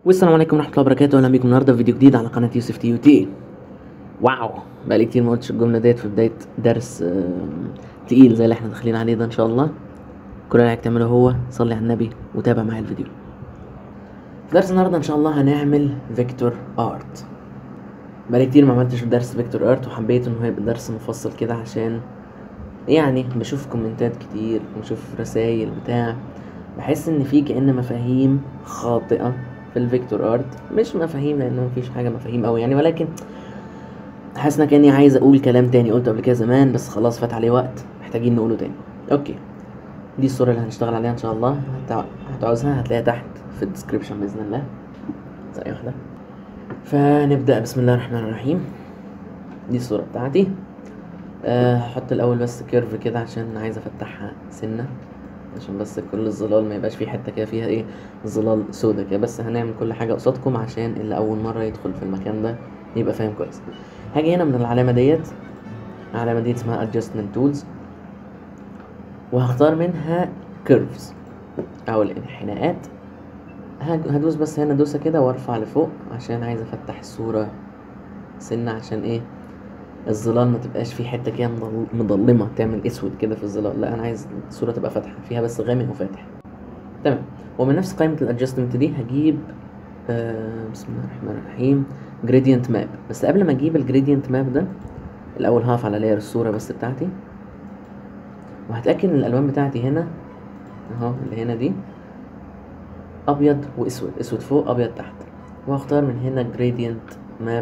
والسلام عليكم ورحمه الله وبركاته اهلا بيكم النهارده في فيديو جديد على قناه يوسف تي يو تي واو بقالي كتير ما قلتش الجمله ديت في بدايه درس آم، تقيل زي اللي احنا داخلين عليه ده ان شاء الله كل اللي عليك تعمله هو صلي على النبي وتابع معايا الفيديو في درس النهارده ان شاء الله هنعمل فيكتور ارت بقالي كتير ما عملتش درس فيكتور ارت وحبيت انه هيبقى درس مفصل كده عشان يعني بشوف كومنتات كتير بشوف رسايل بتاع بحس ان في كأن مفاهيم خاطئة في الفيكتور ارت مش مفاهيم لان مفيش حاجة مفاهيم قوي يعني ولكن حاسس ان كاني عايز اقول كلام تاني قلته قبل كده زمان بس خلاص فات عليه وقت محتاجين نقوله تاني اوكي دي الصورة اللي هنشتغل عليها ان شاء الله هتع- هتعوزها هتلاقيها تحت في الديسكريبشن باذن الله ثانية واحدة فنبدأ بسم الله الرحمن الرحيم دي الصورة بتاعتي آه، هحط الاول بس كيرف كده عشان عايز افتحها سنه عشان بس كل الظلال ما يبقاش في حته كده فيها ايه ظلال سودا كده بس هنعمل كل حاجه قصادكم عشان اللي اول مره يدخل في المكان ده يبقى فاهم كويس هاجي هنا من العلامه ديت العلامه دي اسمها adjustment tools وهختار منها curves او الانحناءات هج- هدوس بس هنا دوسه كده وارفع لفوق عشان عايز افتح الصوره سنه عشان ايه الظلال ما تبقاش في حته كده مضل- مضلمه تعمل اسود كده في الظلال لا انا عايز الصوره تبقى فاتحه فيها بس غامق وفاتح تمام ومن نفس قائمه الادجستمنت دي هجيب آه بسم الله الرحمن الرحيم جريدينت ماب بس قبل ما اجيب الجريدينت ماب ده الاول هقف على لاير الصوره بس بتاعتي وهتاكد ان الالوان بتاعتي هنا اهو اللي هنا دي ابيض واسود اسود فوق ابيض تحت وهختار من هنا جريدينت ماب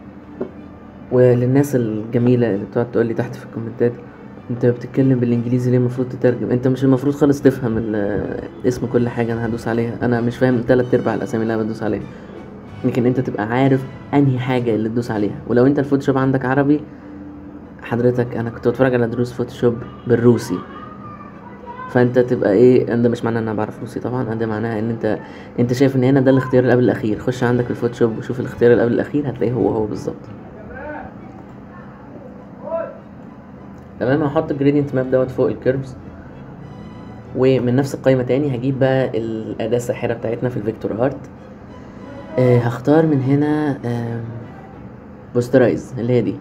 وللناس الجميلة اللي بتقعد تقول لي تحت في الكومنتات انت بتتكلم بالانجليزي ليه المفروض تترجم انت مش المفروض خالص تفهم ال- اسم كل حاجة انا هدوس عليها انا مش فاهم تلات ارباع الاسامي اللي انا بدوس عليها لكن انت تبقى عارف انهي حاجة اللي تدوس عليها ولو انت الفوتوشوب عندك عربي حضرتك انا كنت بتفرج على دروس فوتوشوب بالروسي فانت تبقى ايه ده مش معناه ان انا بعرف روسي طبعا ده معناها ان انت انت شايف ان هنا ده الاختيار اللي قبل الاخير خش عندك في الفوتوشوب وشوف الاختيار اللي قبل الاخير هتلاقيه هو هو بالظبط تمام هحط الجريدينت ماب دوت فوق الكيرفز ومن نفس القائمة تاني هجيب بقى الأداة الساحرة بتاعتنا في الفيكتور ارت آه هختار من هنا بوسترايز اللي هي دي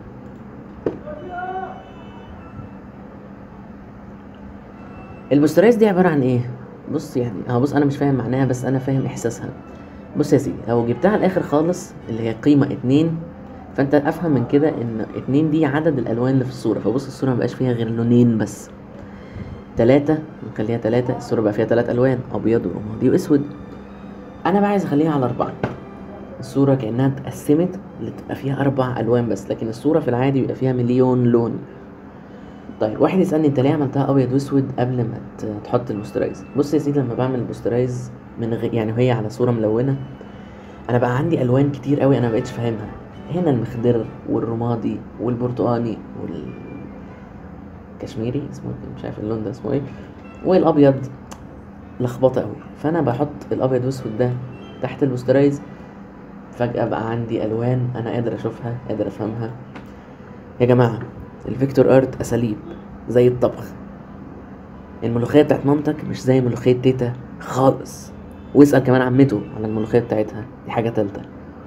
البوسترايز دي عبارة عن ايه؟ بص يعني اه بص انا مش فاهم معناها بس انا فاهم احساسها بص يا سيدي لو جبتها على الاخر خالص اللي هي قيمة اتنين فانت افهم من كده ان اتنين دي عدد الالوان اللي في الصورة فبص الصورة مبقاش فيها غير لونين بس تلاتة نخليها تلاتة الصورة بقى فيها تلات الوان ابيض ورمادي واسود انا بقى عايز اخليها على اربعة الصورة كأنها اتقسمت لتبقى فيها اربع الوان بس لكن الصورة في العادي بيبقى فيها مليون لون طيب واحد يسألني انت ليه عملتها ابيض واسود قبل ما ت- تحط البوسترايز بص يا سيدي لما بعمل البوسترايز من غير يعني وهي على صورة ملونة انا بقى عندي الوان كتير قوي انا مبقتش فاهمها هنا المخضر والرمادي والبرتقاني والكشميري اسمه إيه؟ مش عارف اللون ده اسمه ايه والابيض لخبطه قوي فانا بحط الابيض واسود ده تحت البوسترايز فجأة بقى عندي ألوان أنا قادر أشوفها قادر أفهمها يا جماعة الفيكتور ارت أساليب زي الطبخ الملوخية بتاعت مامتك مش زي ملوخية تيتا خالص واسأل كمان عمته على الملوخية بتاعتها دي حاجة تالتة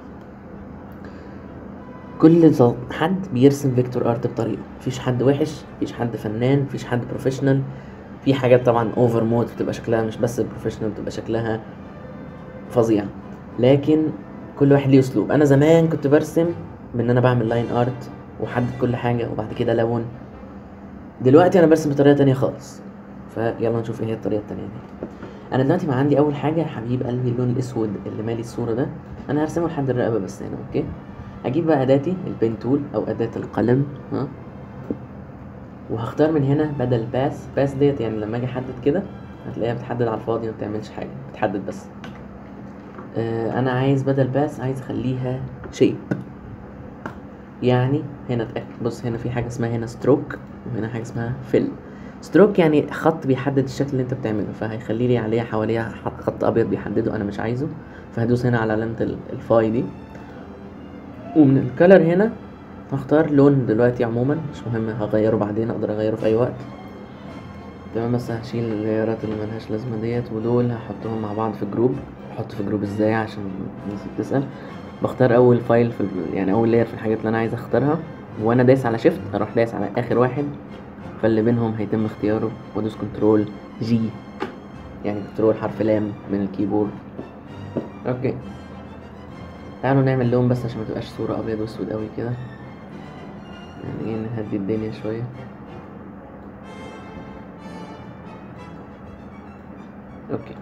كل ز- حد بيرسم فيكتور ارت بطريقه مفيش حد وحش مفيش حد فنان مفيش حد بروفيشنال في حاجات طبعا اوفر مود بتبقى شكلها مش بس بروفيشنال بتبقى شكلها فظيع لكن كل واحد ليه اسلوب انا زمان كنت برسم بان انا بعمل لاين ارت وحدد كل حاجه وبعد كده لون دلوقتي انا برسم بطريقه تانية خالص فيلا نشوف ايه هي الطريقه التانية دي انا دلوقتي ما عندي اول حاجه يا حبيب قلبي اللون الاسود اللي مالي الصوره ده انا هرسمه لحد الرقبه بس هنا اوكي اجيب بقى اداتي البين تول او اداه القلم ها وهختار من هنا بدل باس باس ديت يعني لما اجي احدد كده هتلاقيها بتحدد على الفاضي ما بتعملش حاجه بتحدد بس آه انا عايز بدل باس عايز اخليها شيب يعني هنا اتأكد بص هنا في حاجه اسمها هنا ستروك وهنا حاجه اسمها فيل ستروك يعني خط بيحدد الشكل اللي انت بتعمله فهيخلي لي عليها حواليها ح- خط ابيض بيحدده انا مش عايزه فهدوس هنا على علامه ال- الفاي دي ومن الكلر هنا هختار لون دلوقتي عموما مش مهم هغيره بعدين اقدر اغيره في اي وقت تمام بس هشيل الليرات اللي ملهاش لازمه ديت ودول هحطهم مع بعض في جروب احط في جروب ازاي عشان الناس بتسال بختار اول فايل في ال- يعني اول لاير في الحاجات اللي انا عايز اختارها وانا دايس على شيفت اروح دايس على اخر واحد فاللي بينهم هيتم اختياره وادوس كنترول جي يعني كنترول حرف لام من الكيبورد اوكي تعالوا نعمل لون بس عشان ما تبقاش صورة ابيض واسود قوي كده يعني ايه نهدي الدنيا شوية اوكي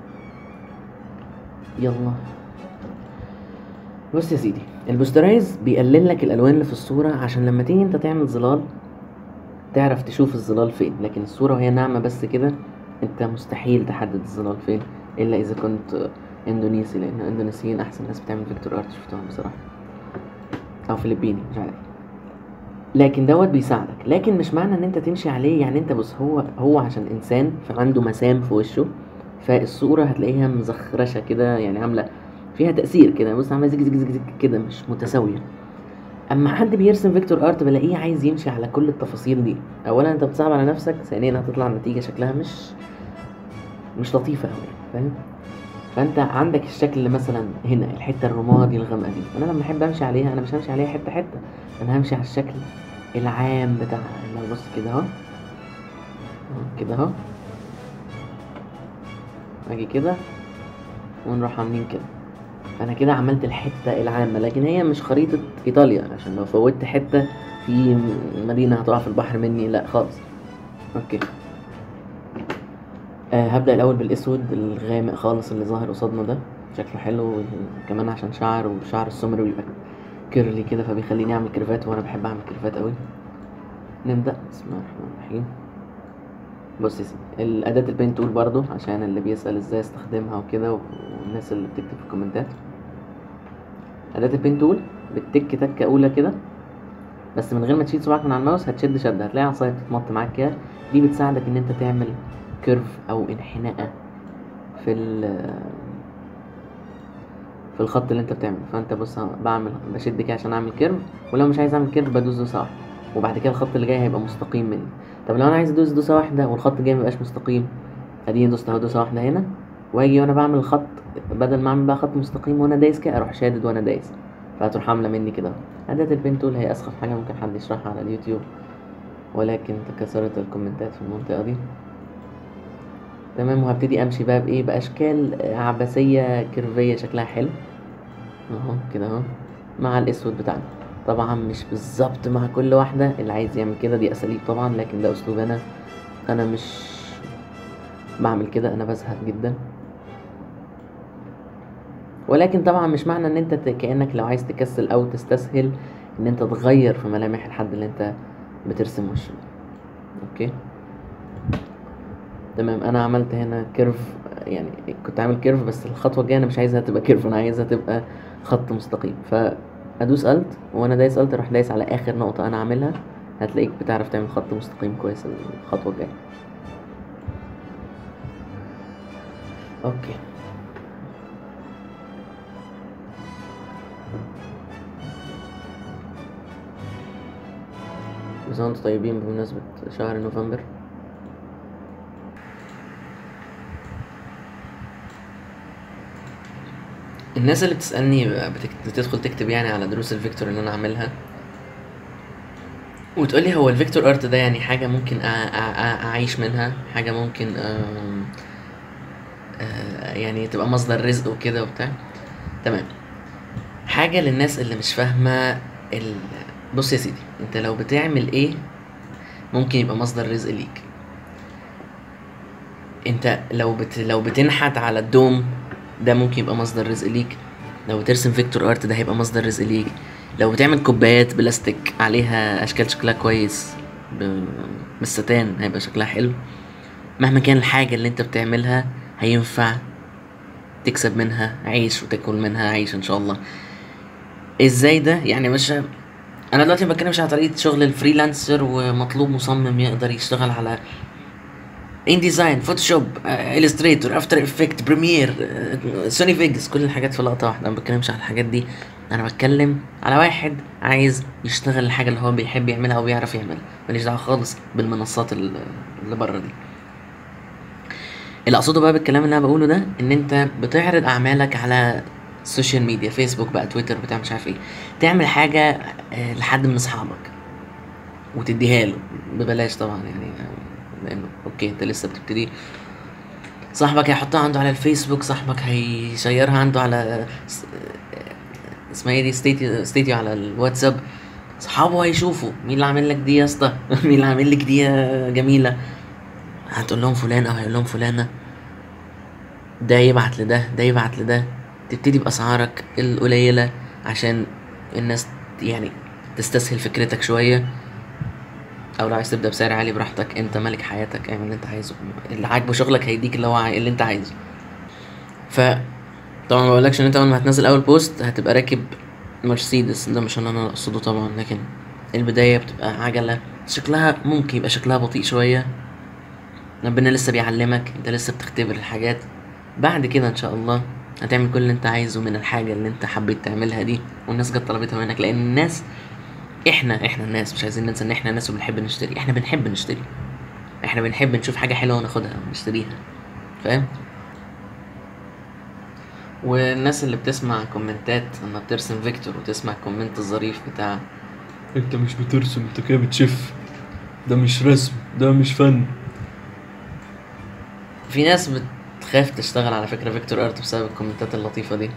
يلا بص يا سيدي البوسترايز بيقلل لك الالوان اللي في الصورة عشان لما تيجي انت تعمل ظلال تعرف تشوف الظلال فين لكن الصورة وهي ناعمة بس كده انت مستحيل تحدد الظلال فين الا اذا كنت اندونيسي لان الاندونيسيين احسن ناس بتعمل فيكتور ارت شفتهم بصراحة او فلبيني مش عارف لكن دوت بيساعدك لكن مش معنى ان انت تمشي عليه يعني انت بص هو هو عشان انسان فعنده مسام في وشه فالصورة هتلاقيها مزخرشة كده يعني عاملة فيها تأثير كده بص عاملة زيك زيك زيك زيك كده مش متساوية اما حد بيرسم فيكتور ارت بلاقيه عايز يمشي على كل التفاصيل دي اولا انت بتصعب على نفسك ثانيا هتطلع النتيجة شكلها مش مش لطيفة اوي فاهم فانت عندك الشكل اللي مثلا هنا الحتة الرمادي الغامقة دي انا لما احب امشي عليها انا مش همشي عليها حتة حتة انا همشي على الشكل العام بتاعها لو بص كده اهو أهو كده اهو اجي كده ونروح عاملين كده فانا كده عملت الحته العامه لكن هي مش خريطه ايطاليا عشان لو فوتت حته في مدينه هتقع في البحر مني لا خالص اوكي آه هبدا الاول بالاسود الغامق خالص اللي ظاهر قصادنا ده شكله حلو كمان عشان شعر وشعر السمر بيبقى كيرلي كده فبيخليني اعمل كيرفات وانا بحب اعمل كيرفات قوي نبدا بسم الله الرحمن الرحيم بص يا سيدي الأداة البين تول برضو عشان اللي بيسأل ازاي استخدمها وكده والناس اللي بتكتب في الكومنتات أداة البين تول بتتك تكة أولى كده بس من غير ما تشيل صباعك من على الماوس هتشد شدة هتلاقي عصاية بتتمط معاك كده دي بتساعدك إن أنت تعمل كيرف أو انحناءة في ال في الخط اللي أنت بتعمله فأنت بص بعمل بشد كده عشان أعمل كيرف ولو مش عايز أعمل كيرف بدوس دوسة واحدة وبعد كده الخط اللي جاي هيبقى مستقيم مني طب لو انا عايز ادوس دوسه واحده والخط الجاي ميبقاش مستقيم اديني دوست اهو دوسه واحده هنا واجي وانا بعمل الخط بدل ما اعمل بقى خط مستقيم وانا دايس كده اروح شادد وانا دايس فهتروح عامله مني كده اهو اداه البين تول هي اسخف حاجه ممكن حد يشرحها على اليوتيوب ولكن تكاثرت الكومنتات في المنطقه دي تمام وهبتدي امشي بقى بايه باشكال عباسيه كيرفيه شكلها حلو اهو كده اهو مع الاسود بتاعنا طبعا مش بالظبط مع كل واحدة اللي عايز يعمل كده دي أساليب طبعا لكن ده أسلوب أنا أنا مش بعمل كده أنا بزهق جدا ولكن طبعا مش معنى ان انت ت- كأنك لو عايز تكسل او تستسهل ان انت تغير في ملامح الحد اللي انت بترسم وشه اوكي تمام انا عملت هنا كيرف يعني كنت عامل كيرف بس الخطوه الجايه انا مش عايزها تبقى كيرف انا عايزها تبقى خط مستقيم فادوس الت وانا دايس الت اروح دايس على اخر نقطه انا عاملها هتلاقيك بتعرف تعمل خط مستقيم كويس الخطوه الجايه اوكي كل سنة وانتم طيبين بمناسبة شهر نوفمبر الناس اللي بتسألني بقى بتك- بتدخل تكتب يعني على دروس الفيكتور اللي انا عاملها وتقولي هو الفيكتور ارت ده يعني حاجة ممكن أع- أع- أع- اعيش منها حاجة ممكن آم، آه، يعني تبقى مصدر رزق وكده وبتاع تمام حاجة للناس اللي مش فاهمة ال... بص يا سيدي انت لو بتعمل ايه ممكن يبقى مصدر رزق ليك انت لو بت... لو بتنحت على الدوم ده ممكن يبقى مصدر رزق ليك لو بترسم فيكتور ارت ده هيبقى مصدر رزق ليك لو بتعمل كوبايات بلاستيك عليها اشكال شكلها كويس ب... بالستان هيبقى شكلها حلو مهما كان الحاجة اللي انت بتعملها هينفع تكسب منها عيش وتاكل منها عيش ان شاء الله ازاي ده يعني مش انا دلوقتي ما بتكلمش على طريقه شغل الفريلانسر ومطلوب مصمم يقدر يشتغل على ان ديزاين فوتوشوب الستريتور افتر افكت بريمير سوني فيجز كل الحاجات في لقطه واحده انا ما بتكلمش على الحاجات دي انا بتكلم على واحد عايز يشتغل الحاجه اللي هو بيحب يعملها او بيعرف يعملها ماليش دعوه خالص بالمنصات ال- اللي بره دي اللي اقصده بقى بالكلام اللي انا بقوله ده ان انت بتعرض اعمالك على السوشيال ميديا فيسبوك بقى تويتر بتاع مش عارف ايه تعمل حاجه آه، لحد من اصحابك وتديها له ببلاش طبعا يعني آه، لانه اوكي انت لسه بتبتدي صاحبك هيحطها عنده على الفيسبوك صاحبك هيشيرها عنده على س- آه، اسمها ايه دي ستيتي ستيتي على الواتساب صحابه هيشوفوا مين اللي عامل لك دي يا اسطى مين اللي عامل لك دي يا جميله هتقول لهم فلان او هيقول لهم فلانه ده يبعت لده ده يبعت لده تبتدي باسعارك القليله عشان الناس يعني تستسهل فكرتك شويه او لو عايز تبدا بسعر عالي براحتك انت ملك حياتك اعمل اللي انت عايزه اللي عاجبه شغلك هيديك اللي هو عاي- اللي انت عايزه ف طبعا ما بقولكش ان انت اول ما هتنزل اول بوست هتبقى راكب مرسيدس ده مش اللي انا اقصده طبعا لكن البدايه بتبقى عجله شكلها ممكن يبقى شكلها بطيء شويه ربنا لسه بيعلمك انت لسه بتختبر الحاجات بعد كده ان شاء الله هتعمل كل اللي انت عايزه من الحاجه اللي انت حبيت تعملها دي والناس جت طلبتها منك لان الناس احنا احنا الناس مش عايزين ننسى ان احنا ناس وبنحب نشتري احنا بنحب نشتري احنا بنحب نشوف حاجه حلوه وناخدها ونشتريها فاهم والناس اللي بتسمع كومنتات لما بترسم فيكتور وتسمع الكومنت الظريف بتاع انت مش بترسم انت كده بتشف ده مش رسم ده مش فن في ناس بتخاف تشتغل على فكرة فيكتور ارت بسبب الكومنتات اللطيفة دي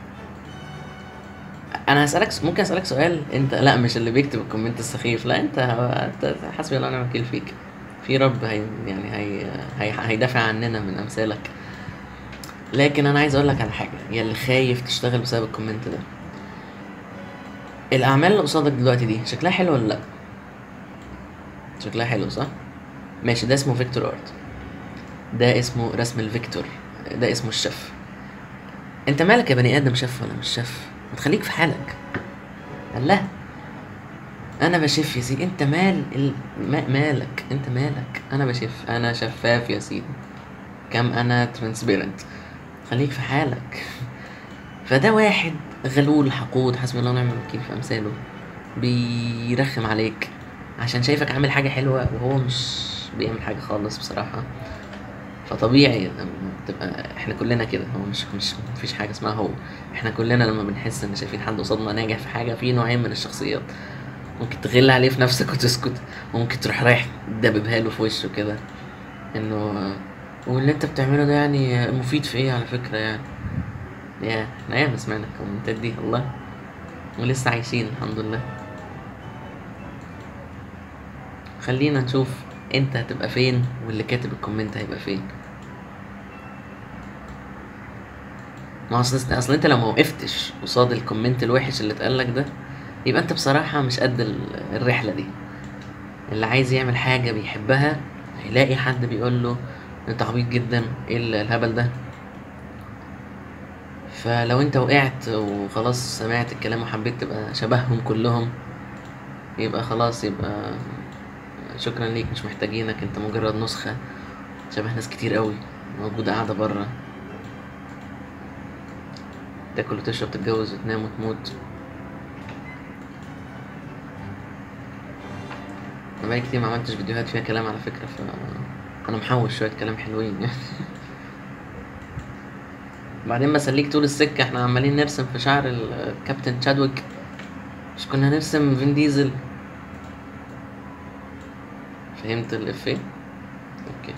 انا هسألك س- ممكن اسألك سؤال انت لا مش اللي بيكتب الكومنت السخيف لا انت انت حسبي الله ونعم الوكيل فيك في رب هي يعني هي هي هيدافع عننا من امثالك لكن انا عايز اقول لك على حاجة يا اللي خايف تشتغل بسبب الكومنت ده الاعمال اللي قصادك دلوقتي دي شكلها حلو ولا لا شكلها حلو صح ماشي ده اسمه فيكتور ارت ده اسمه رسم الفيكتور ده اسمه الشف انت مالك يا بني ادم شف ولا مش شف ما تخليك في حالك الله انا بشف يا سيدي انت مال ال... ما... مالك انت مالك انا بشف انا شفاف يا سيدي كم انا ترانسبيرنت خليك في حالك فده واحد غلول حقود حسبي الله ونعم الوكيل في امثاله بيرخم عليك عشان شايفك عامل حاجه حلوه وهو مش بيعمل حاجه خالص بصراحه فطبيعي لما تبقى احنا كلنا كده هو مش مش مفيش حاجه اسمها هو احنا كلنا لما بنحس ان شايفين حد قصادنا ناجح في حاجه في نوعين من الشخصيات ممكن تغل عليه في نفسك وتسكت وممكن تروح رايح دببها له في وشه كده انه واللي انت بتعمله ده يعني مفيد في ايه على فكره يعني يا احنا ياما سمعنا الكومنتات دي والله ولسه عايشين الحمد لله خلينا نشوف انت هتبقى فين واللي كاتب الكومنت هيبقى فين ما اصل اصل انت لو ما وقفتش قصاد الكومنت الوحش اللي اتقال لك ده يبقى انت بصراحه مش قد ال- الرحله دي اللي عايز يعمل حاجه بيحبها هيلاقي حد بيقول له انت عبيط جدا ايه ال- الهبل ده فلو انت وقعت وخلاص سمعت الكلام وحبيت تبقى شبههم كلهم يبقى خلاص يبقى شكرا ليك مش محتاجينك انت مجرد نسخة شبه ناس كتير قوي موجودة قاعدة برا تاكل وتشرب تتجوز وتنام وتموت انا بقالي كتير ما عملتش فيديوهات فيها كلام على فكرة ف انا محوش شوية كلام حلوين يعني بعدين بسليك طول السكة احنا عمالين نرسم في شعر الكابتن تشادويك مش كنا نرسم فين ديزل فهمت الإفيه؟ اوكي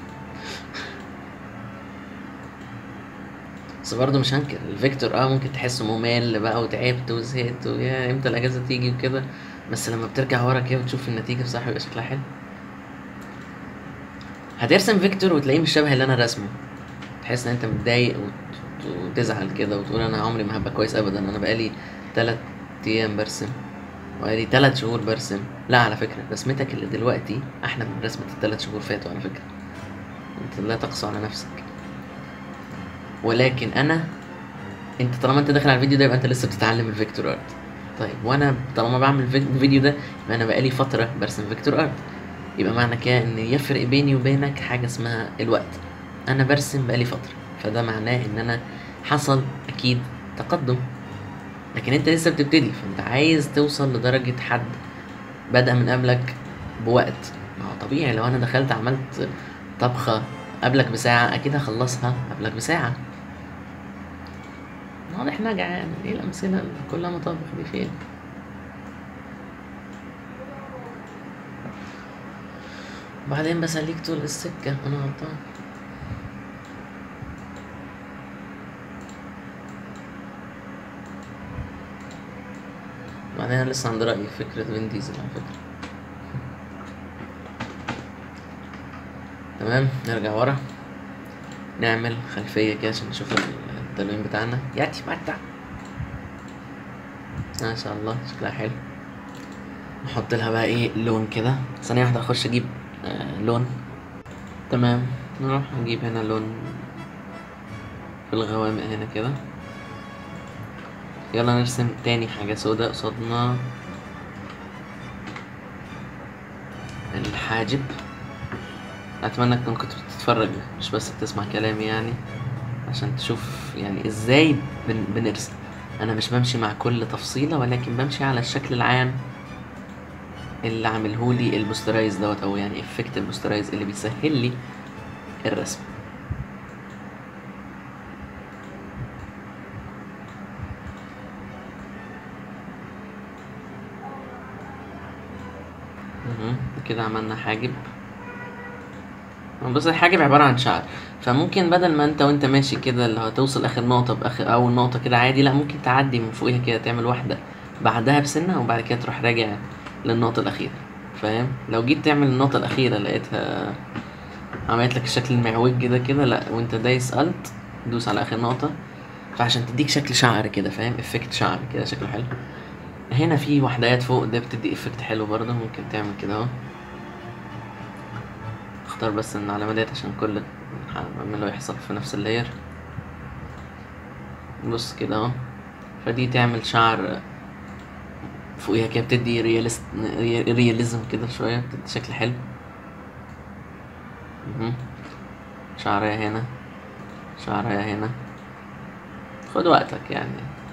بس برضه مش هنكر الفيكتور اه ممكن تحسه ممل بقى وتعبت وزهقت ويا امتى الاجازه تيجي وكده بس لما بترجع ورا كده وتشوف النتيجه بصراحه بيبقى شكلها حلو هترسم فيكتور وتلاقيه مش شبه اللي انا رسمه تحس ان انت متضايق وت- وتزعل كده وتقول انا عمري ما هبقى كويس ابدا انا بقالي تلات ايام برسم بقالي تلات شهور برسم لا على فكرة رسمتك اللي دلوقتي احلى من رسمة التلات شهور فاتوا على فكرة انت لا تقسو على نفسك ولكن انا انت طالما انت داخل على الفيديو ده يبقى انت لسه بتتعلم الفيكتور ارت طيب وانا طالما بعمل فيك- الفيديو ده يبقى انا بقالي فترة برسم فيكتور ارت يبقى معنى كده ان يفرق بيني وبينك حاجة اسمها الوقت انا برسم بقالي فترة فده معناه ان انا حصل اكيد تقدم لكن انت لسه بتبتدي فانت عايز توصل لدرجة حد بدأ من قبلك بوقت ما هو طبيعي لو انا دخلت عملت طبخة قبلك بساعة أكيد هخلصها قبلك بساعة واضح إنها جعان إيه الأمثلة اللي كلها مطابخ دي فين وبعدين بسليك طول السكة أنا غلطان بعدين أنا لسه عندي رأي في فكرة فين ديزل على فكرة تمام نرجع ورا نعمل خلفية كده عشان نشوف التلوين بتاعنا ياتي متع ما شاء الله شكلها حلو نحط لها بقى ايه لون كده ثانية واحدة اخش اجيب آه لون تمام نروح نجيب هنا لون في الغوامق هنا كده يلا نرسم تاني حاجة سوداء قصادنا الحاجب اتمنى تكون كنت بتتفرج مش بس بتسمع كلامي يعني عشان تشوف يعني ازاي بن بنرسم انا مش بمشي مع كل تفصيلة ولكن بمشي على الشكل العام اللي عاملهولي البوسترايز دوت او يعني افكت البوسترايز اللي بيسهل لي الرسم مهم. كده عملنا حاجب بص الحاجب عبارة عن شعر فممكن بدل ما انت وانت ماشي كده اللي هتوصل اخر نقطة باخر اول نقطة كده عادي لا ممكن تعدي من فوقيها كده تعمل واحدة بعدها بسنة وبعد كده تروح راجع للنقطة الأخيرة فاهم لو جيت تعمل النقطة الأخيرة لقيتها عملت لك الشكل المعوج ده كده لا وانت دايس الت دوس على آخر نقطة فعشان تديك شكل شعر كده فاهم افكت شعر كده شكله حلو هنا في وحدات فوق ده بتدي افكت حلو برضه ممكن تعمل كده اهو اختار بس ان العلامة ديت عشان كل بعمله يحصل في نفس اللاير بص كده اهو فدي تعمل شعر فوقيها كده بتدي رياليست رياليزم كده شوية بتدي شكل حلو مهم. شعرية هنا شعرية هنا خد وقتك يعني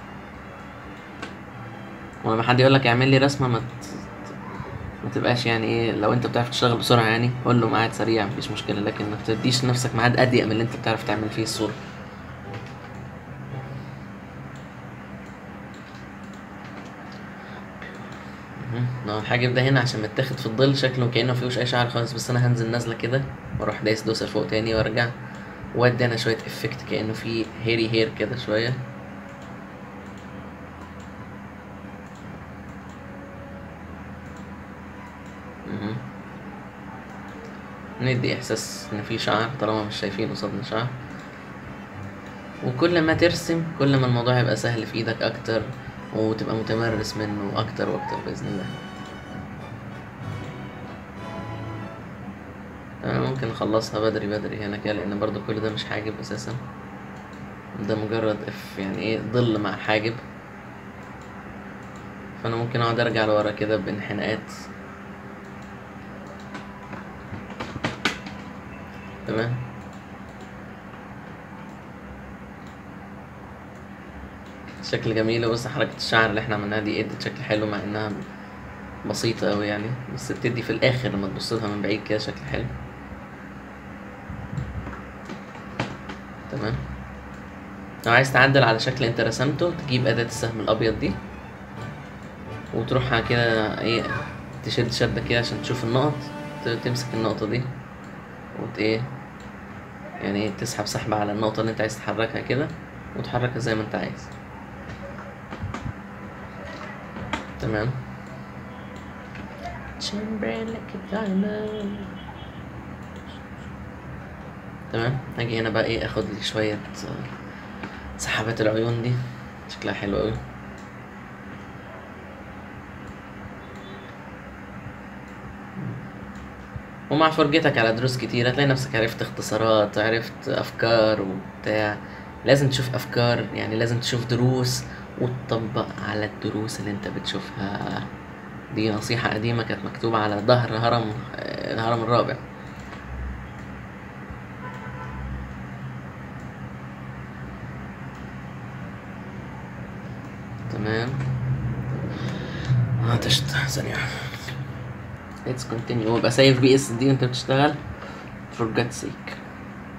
ولما حد يقولك اعمل لي رسمة ما ت... ما تبقاش يعني ايه لو انت بتعرف تشتغل بسرعة يعني قول له ميعاد سريع مفيش مشكلة لكن ما تديش لنفسك ميعاد اضيق من اللي انت بتعرف تعمل فيه الصورة مهم. ما هو الحاجب ده هنا عشان متاخد في الظل شكله كأنه مفيهوش أي شعر خالص بس أنا هنزل نازلة كده وأروح دايس دوسة فوق تاني وأرجع وأدي أنا شوية إفكت كأنه في هيري هير كده شوية مهم. ندي إحساس إن في شعر طالما مش شايفين قصادنا شعر وكل ما ترسم كل ما الموضوع يبقى سهل في ايدك اكتر وتبقى متمرس منه اكتر واكتر باذن الله انا ممكن اخلصها بدري بدري هنا كده لان برضو كل ده مش حاجب اساسا ده مجرد اف يعني ايه ظل مع حاجب فانا ممكن اقعد ارجع لورا كده بانحناءات تمام شكل جميل بص حركة الشعر اللي احنا عملناها دي ادت شكل حلو مع انها بسيطة اوي يعني بس بتدي في الاخر لما تبص لها من بعيد كده شكل حلو تمام لو عايز تعدل على شكل انت رسمته تجيب اداة السهم الابيض دي وتروح كده ايه تشد شدة كده عشان تشوف النقط ت- تمسك النقطة دي وت ايه يعني إيه تسحب سحبة على النقطة اللي انت عايز تحركها كده وتحركها زي ما انت عايز تمام تمام اجي هنا بقى ايه اخد لي شوية آه، سحبات العيون دي شكلها حلو اوي ومع فرجتك على دروس كتير هتلاقي نفسك عرفت اختصارات عرفت افكار وبتاع لازم تشوف افكار يعني لازم تشوف دروس وتطبق على الدروس اللي انت بتشوفها دي نصيحة قديمة كانت مكتوبة على ظهر هرم آه، الهرم الرابع تمام عطشت ثانية Let's continue ويبقى سايف بي اس دي وانت بتشتغل for God's sake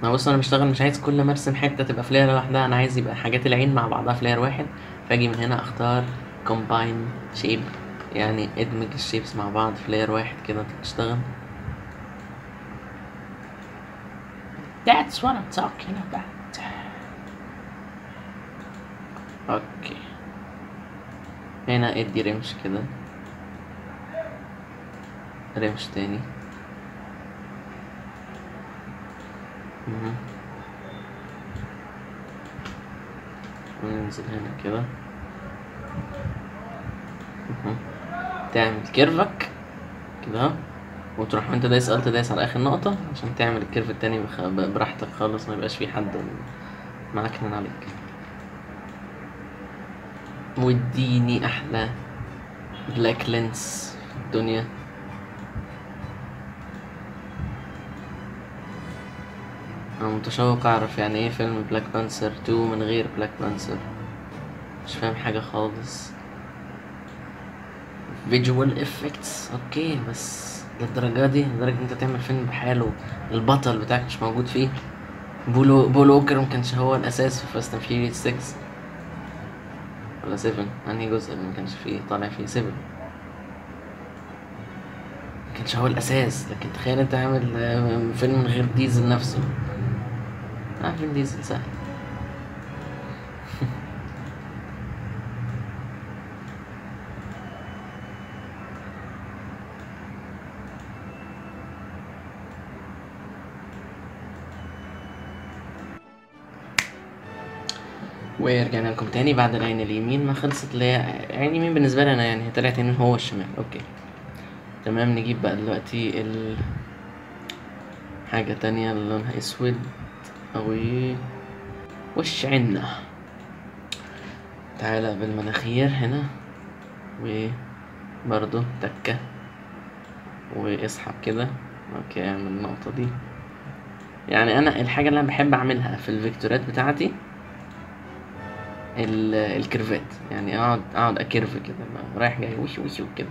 ما بص انا بشتغل مش عايز كل ما ارسم حته تبقى في لاير لوحدها انا عايز يبقى حاجات العين مع بعضها في لاير واحد فاجي من هنا اختار كومباين شيب يعني ادمج الشيبس مع بعض في لاير واحد كده تشتغل That's what I'm talking about. اوكي هنا ادي رمش كده رمش تاني مهم. وننزل هنا كده مهم. تعمل كيرفك كده اهو. وتروح وانت دايس الت دايس على اخر نقطة عشان تعمل الكيرف التاني بخ... ب- براحتك خالص ما يبقاش في حد معكنن عليك واديني احلى بلاك لينس في الدنيا انا متشوق اعرف يعني ايه فيلم بلاك بانثر 2 من غير بلاك بانثر مش فاهم حاجة خالص فيجوال افكتس اوكي بس للدرجة دي لدرجة انت تعمل فيلم بحاله البطل بتاعك مش موجود فيه بولو بول ووكر مكانش هو الاساس في فاست اند فيوريوس 6 ولا 7 انهي جزء اللي مكانش فيه طالع فيه 7 مكانش هو الاساس لكن تخيل انت عامل آه، فيلم من غير ديزل نفسه اه فين ديزل سهل ورجعنا لكم تاني بعد العين اليمين ما خلصت اللي هي عين اليمين بالنسبة لي أنا يعني هي طلعت يمين هو الشمال أوكي تمام نجيب بقى دلوقتي ال حاجة تانية اللي لونها أسود أوي وش عنا تعالى بالمناخير هنا وبرضو تكة واسحب كده اوكي اعمل النقطة دي يعني انا الحاجة اللي انا بحب اعملها في الفيكتورات بتاعتي ال- الكيرفات يعني اقعد اقعد اكيرف كده بقى رايح جاي وش وش كده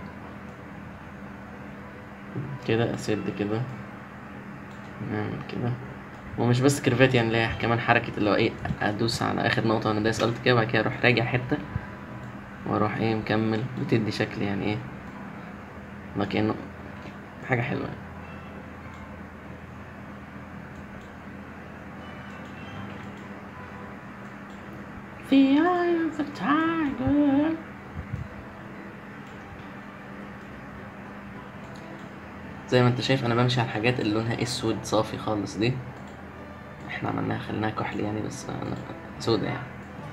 كده اسد كده نعمل كده ومش بس كيرفات يعني اللي هي كمان حركة اللي هو ايه ادوس على اخر نقطة وانا دايس الت كده وبعد كده اروح راجع حتة واروح ايه مكمل بتدي شكل يعني ايه ما كأنه حاجة حلوة The eye of the tiger زي ما انت شايف انا بمشي على الحاجات اللي لونها اسود صافي خالص دي احنا عملناها خليناها كحل يعني بس انا سودا يعني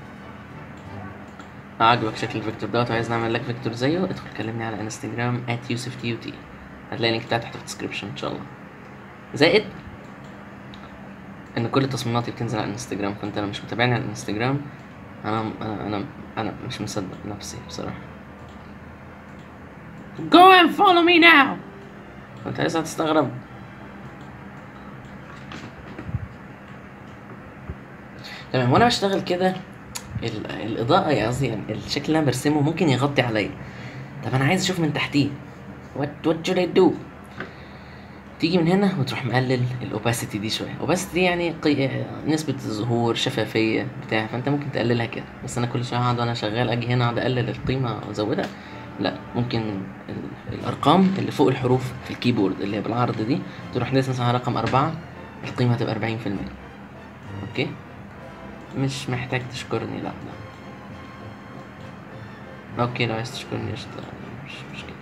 لو عجبك شكل الفيكتور دوت وعايز نعمل لك فيكتور زيه ادخل كلمني على انستجرام @يوسفتيوتي هتلاقي اللينك بتاعي تحت في الديسكربشن ان شاء الله زائد ان كل تصميماتي بتنزل على الانستجرام فانت لو مش متابعني على الانستجرام انا انا انا, أنا مش مصدق نفسي بصراحه Go and follow me now انت لسه هتستغرب تمام وانا بشتغل كده ال- الاضاءه يعني قصدي يعني الشكل اللي انا برسمه ممكن يغطي عليا طب انا عايز اشوف من تحتيه what what should I do تيجي من هنا وتروح مقلل الاوباسيتي دي شويه اوباسيتي دي يعني قي... نسبه الظهور شفافيه بتاع فانت ممكن تقللها كده بس انا كل شويه اقعد وانا شغال اجي هنا اقعد اقلل القيمه وازودها لا ممكن ال... الارقام اللي فوق الحروف في الكيبورد اللي هي بالعرض دي تروح دايس مثلا على رقم أربعة القيمه هتبقى 40% اوكي مش محتاج تشكرني لا لا اوكي لو عايز تشكرني قشطة مش مشكلة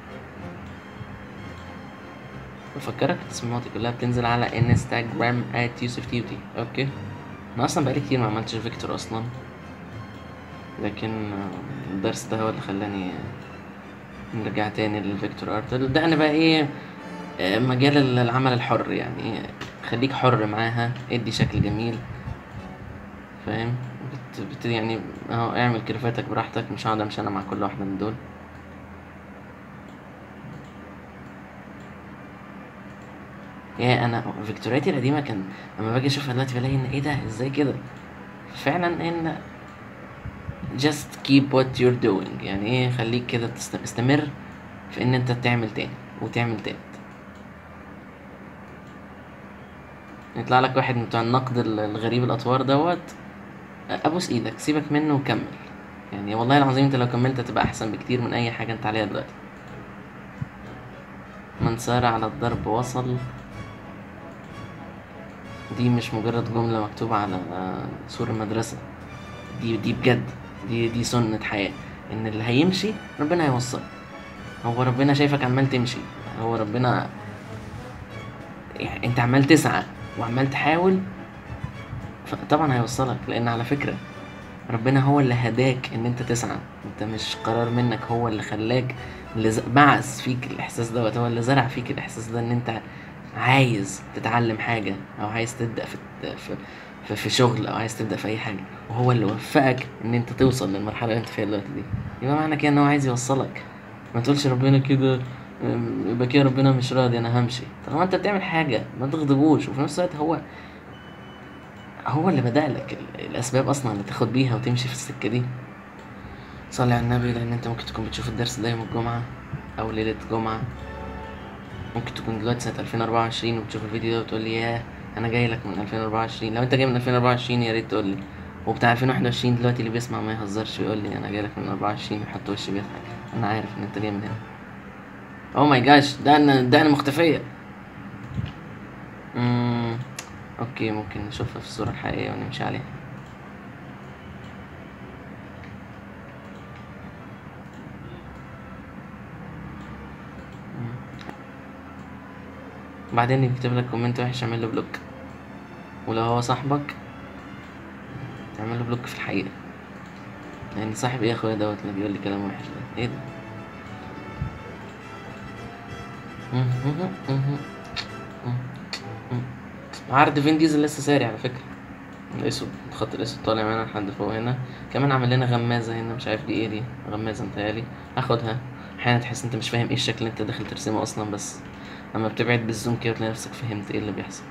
بفكرك تصميماتي كلها بتنزل على انستجرام @يوسفتيوتي اوكي انا اصلا بقالي كتير ما عملتش فيكتور اصلا لكن آه، الدرس ده هو اللي خلاني نرجع تاني للفيكتور ارت ده انا بقى ايه آه، مجال العمل الحر يعني خليك حر معاها ادي شكل جميل فاهم بت, بت يعني اهو اعمل كرفاتك براحتك مش هقعد امشي انا مع كل واحده من دول يا انا فيكتورياتي القديمه كان لما باجي اشوفها دلوقتي بلاقي ان ايه ده ازاي كده فعلا ان just keep what you're doing يعني ايه خليك كده تست- تستمر في ان انت تعمل تاني وتعمل تالت يطلع لك واحد من بتوع النقد ال- الغريب الاطوار دوت ابوس ايدك سيبك منه وكمل يعني والله العظيم انت لو كملت هتبقى احسن بكتير من اي حاجه انت عليها دلوقتي من سار على الضرب وصل دي مش مجرد جملة مكتوبة على آه، سور المدرسة دي دي بجد دي دي سنة حياة إن اللي هيمشي ربنا هيوصل هو ربنا شايفك عمال تمشي هو ربنا يعني أنت عمال تسعى وعمال تحاول فطبعا هيوصلك لأن على فكرة ربنا هو اللي هداك ان انت تسعى انت مش قرار منك هو اللي خلاك اللي ز- بعث فيك الاحساس دوت هو اللي زرع فيك الاحساس ده ان انت عايز تتعلم حاجة او عايز تبدأ في في في, في شغل او عايز تبدأ في اي حاجة وهو اللي وفقك ان انت توصل للمرحلة اللي انت فيها دلوقتي دي يبقى معنى كده ان هو عايز يوصلك ما تقولش ربنا كده أم، يبقى كده ربنا مش راضي انا همشي طالما انت بتعمل حاجة ما تغضبوش وفي نفس الوقت هو هو اللي بدأ لك ال- الأسباب أصلا اللي تاخد بيها وتمشي في السكة دي صلي على النبي لأن أنت ممكن تكون بتشوف الدرس ده يوم الجمعة أو ليلة جمعة ممكن تكون دلوقتي سنة 2024 وبتشوف الفيديو ده وتقول لي ياه أنا جاي لك من 2024 لو أنت جاي من 2024 يا ريت تقول لي وبتاع 2021 دلوقتي اللي بيسمع ما يهزرش ويقول لي أنا جاي لك من 24 ويحط وشي بيضحك أنا عارف إن أنت جاي من هنا أوه ماي جاش ده أنا ده أنا مختفية مم. اوكي ممكن نشوفها في الصورة الحقيقية ونمشي عليها مم. بعدين يكتب لك كومنت وحش اعمل له بلوك ولو هو صاحبك اعمل له بلوك في الحقيقة يعني صاحب ايه يا اخويا دوت اللي بيقول لي كلام وحش ده ايه ده عرض فين ديزل لسه ساري على فكرة الاسود الخط الاسود طالع معانا لحد فوق هنا كمان عمل لنا غمازة هنا مش عارف دي ايه دي غمازة متهيألي هاخدها احيانا تحس انت مش فاهم ايه الشكل اللي انت داخل ترسمه اصلا بس لما بتبعد بالزوم كده تلاقي نفسك فهمت ايه اللي بيحصل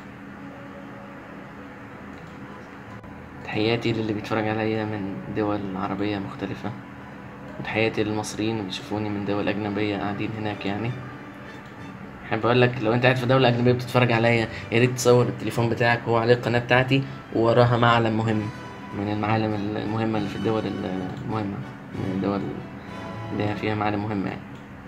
تحياتي للي بيتفرج عليا من دول عربية مختلفة وتحياتي للمصريين اللي بيشوفوني من دول أجنبية قاعدين هناك يعني احب اقول لك لو انت قاعد في دوله اجنبيه بتتفرج عليا يا ريت تصور التليفون بتاعك وهو عليه القناه بتاعتي ووراها معلم مهم من المعالم المهمه اللي في الدول المهمه من الدول اللي هي فيها معالم مهمه يعني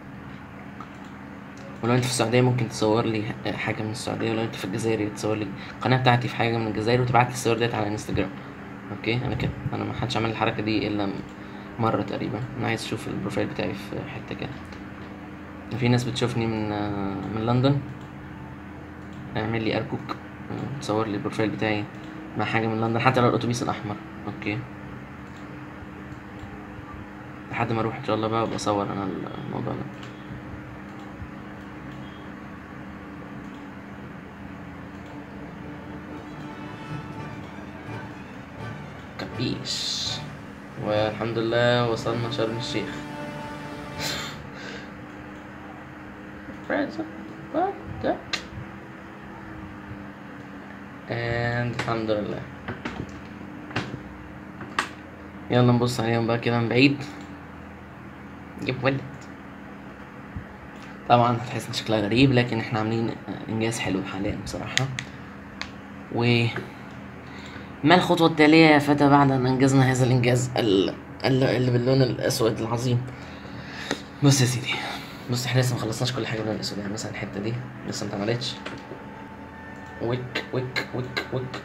ولو انت في السعوديه ممكن تصور لي حاجه من السعوديه ولو انت في الجزائر تصور لي القناه بتاعتي في حاجه من الجزائر وتبعت لي الصور ديت على انستجرام اوكي انا كده انا ما حدش عمل الحركه دي الا مره تقريبا انا عايز اشوف البروفايل بتاعي في حته كده في ناس بتشوفني من من لندن اعمل لي ارجوك صور لي البروفايل بتاعي مع حاجه من لندن حتى لو الاتوبيس الاحمر اوكي لحد ما اروح ان شاء الله بقى بصور انا الموضوع ده كبيش والحمد لله وصلنا شرم الشيخ present. What the? And الحمد لله يلا نبص عليهم بقى كده من بعيد جيب ولد طبعا هتحس ان شكلها غريب لكن احنا عاملين انجاز حلو حاليا بصراحة و ما الخطوة التالية يا فتى بعد ان انجزنا هذا الانجاز ال- ال- اللي باللون الاسود العظيم بص يا سيدي بص احنا لسه مخلصناش كل حاجه باللون الاسود يعني مثلا الحته دي لسه متعملتش ويك ويك ويك ويك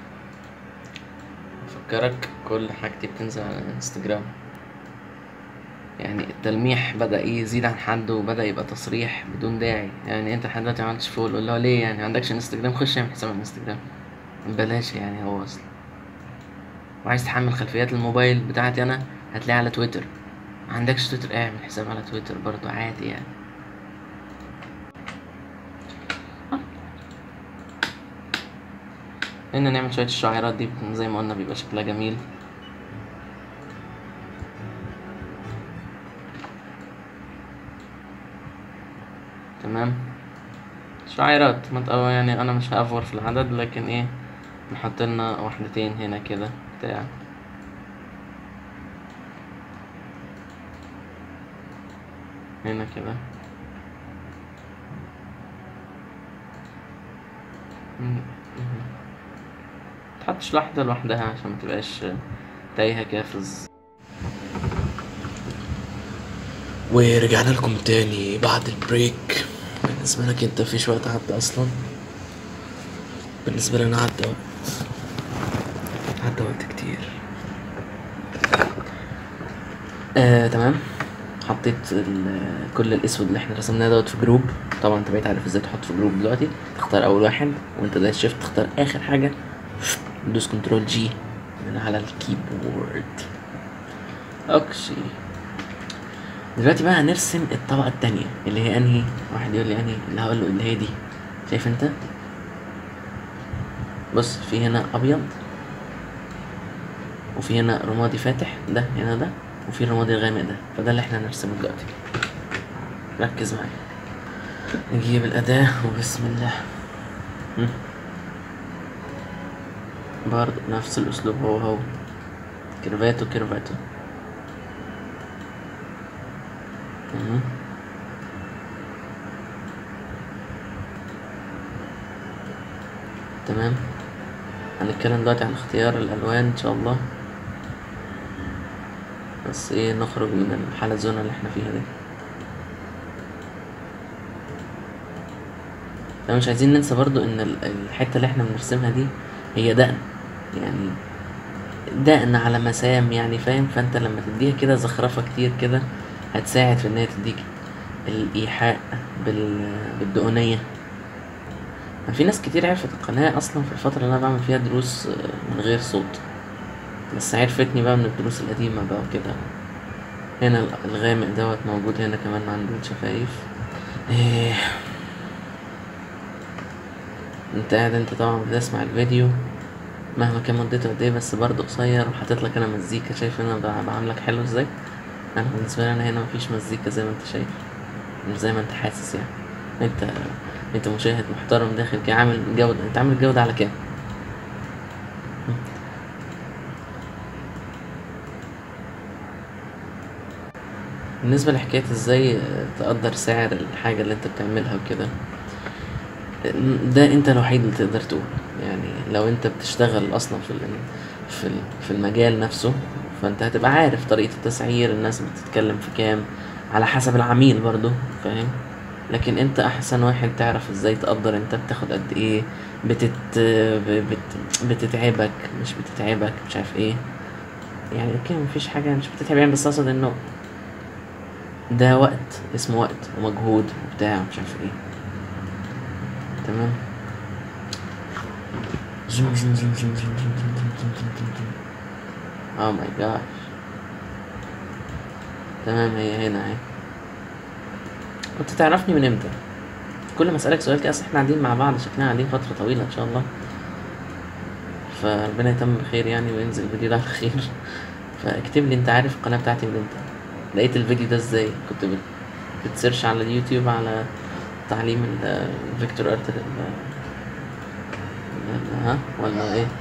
افكرك كل حاجتي بتنزل على الانستجرام يعني التلميح بدأ يزيد عن حد وبدأ يبقى تصريح بدون داعي يعني انت لحد دلوقتي معملتش فول قول له ليه يعني معندكش انستجرام خش اعمل حساب على الانستجرام بلاش يعني هو اصلا وعايز تحمل خلفيات الموبايل بتاعتي انا هتلاقيها على تويتر ما عندكش تويتر اعمل حساب على تويتر برضو عادي يعني هنا نعمل شوية الشعيرات دي زي ما قلنا بيبقى شكلها جميل تمام شعيرات ما تقوى يعني انا مش هافور في العدد لكن ايه نحط لنا واحدتين هنا كده بتاع هنا كده مم. مم. تشرح ده لوحدها عشان ما تبقاش تايهة كافز ورجعنا لكم تاني بعد البريك بالنسبة لك انت مفيش وقت عدى اصلا بالنسبة لي انا عدى وقت عدى وقت كتير آه، تمام حطيت ال- كل الاسود اللي احنا رسمناه دوت في جروب طبعا انت بقيت عارف ازاي تحط في جروب دلوقتي تختار اول واحد وانت دايس شيفت تختار اخر حاجه دوس كنترول جي من على الكيبورد اوكي دلوقتي بقى هنرسم الطبقه التانية اللي هي انهي واحد يقول لي انهي اللي هقول له اللي هي دي شايف انت بص في هنا ابيض وفي هنا رمادي فاتح ده هنا ده وفي الرمادي الغامق ده فده اللي احنا هنرسمه دلوقتي ركز معايا نجيب الأداة وبسم الله هم. برضه نفس الأسلوب هو هو كيرفاتو كيرفاتو مهم. تمام هنتكلم دلوقتي عن اختيار الألوان إن شاء الله بس ايه نخرج من الحلزونة اللي احنا فيها دي طبعا مش عايزين ننسى برضو ان ال- الحتة اللي احنا بنرسمها دي هي دقن يعني دقن على مسام يعني فاهم فانت لما تديها كده زخرفة كتير كده هتساعد في ان هي تديك الايحاء بال... بالدقنية في ناس كتير عرفت القناة اصلا في الفترة اللي انا بعمل فيها دروس آه، من غير صوت بس عرفتني بقى من الدروس القديمة بقى وكده هنا الغامق دوت موجود هنا كمان عند الشفايف إيه. انت قاعد انت طبعا بتسمع الفيديو مهما كان مدته قد ايه بس برضه قصير وحاطط لك انا مزيكا شايف انا بع- بعملك حلو ازاي انا بالنسبه لي انا هنا مفيش مزيكا زي ما انت شايف مش زي ما انت حاسس يعني انت انت مشاهد محترم داخل كده عامل جوده انت عامل الجوده على كام بالنسبة لحكاية ازاي تقدر سعر الحاجة اللي انت بتعملها وكده ده انت الوحيد اللي تقدر تقول يعني لو انت بتشتغل اصلا في ال- في ال- في المجال نفسه فانت هتبقى عارف طريقة التسعير الناس بتتكلم في كام على حسب العميل برضو فاهم لكن انت احسن واحد تعرف ازاي تقدر انت بتاخد قد ايه بتت بت... بتتعبك مش بتتعبك مش عارف ايه يعني اوكي مفيش حاجة مش بتتعب يعني بس اقصد انه ده وقت اسمه وقت ومجهود وبتاع مش عارف ايه تمام زوم زوم زوم زوم زوم زوم زوم زوم زوم زوم زوم زوم اوه ماي جاش تمام هي هنا اهي كنت تعرفني من امتى كل ما اسالك سؤال كده أصل احنا قاعدين مع بعض شكلنا قاعدين فتره طويله ان شاء الله فربنا يتم بخير يعني وينزل الفيديو ده على خير فاكتب لي انت عارف القناه بتاعتي من امتى لقيت الفيديو ده ازاي كنت بت- بتسيرش على اليوتيوب على تعليم ال- الفيكتور ارت ال- ال- ها ولا ايه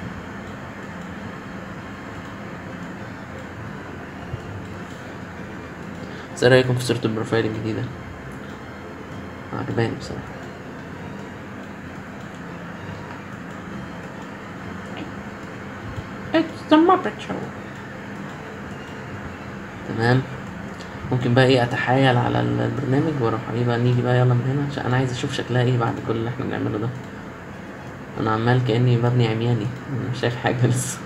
بس ايه رايكم في صورة البروفايل الجديدة عجباني بصراحة It's the Muppet Show تمام ممكن بقى ايه اتحايل على البرنامج واروح ايه بقى نيجي بقى يلا من هنا عشان انا عايز اشوف شكلها ايه بعد كل اللي احنا بنعمله ده انا عمال كاني ببني عمياني انا مش شايف حاجه لسه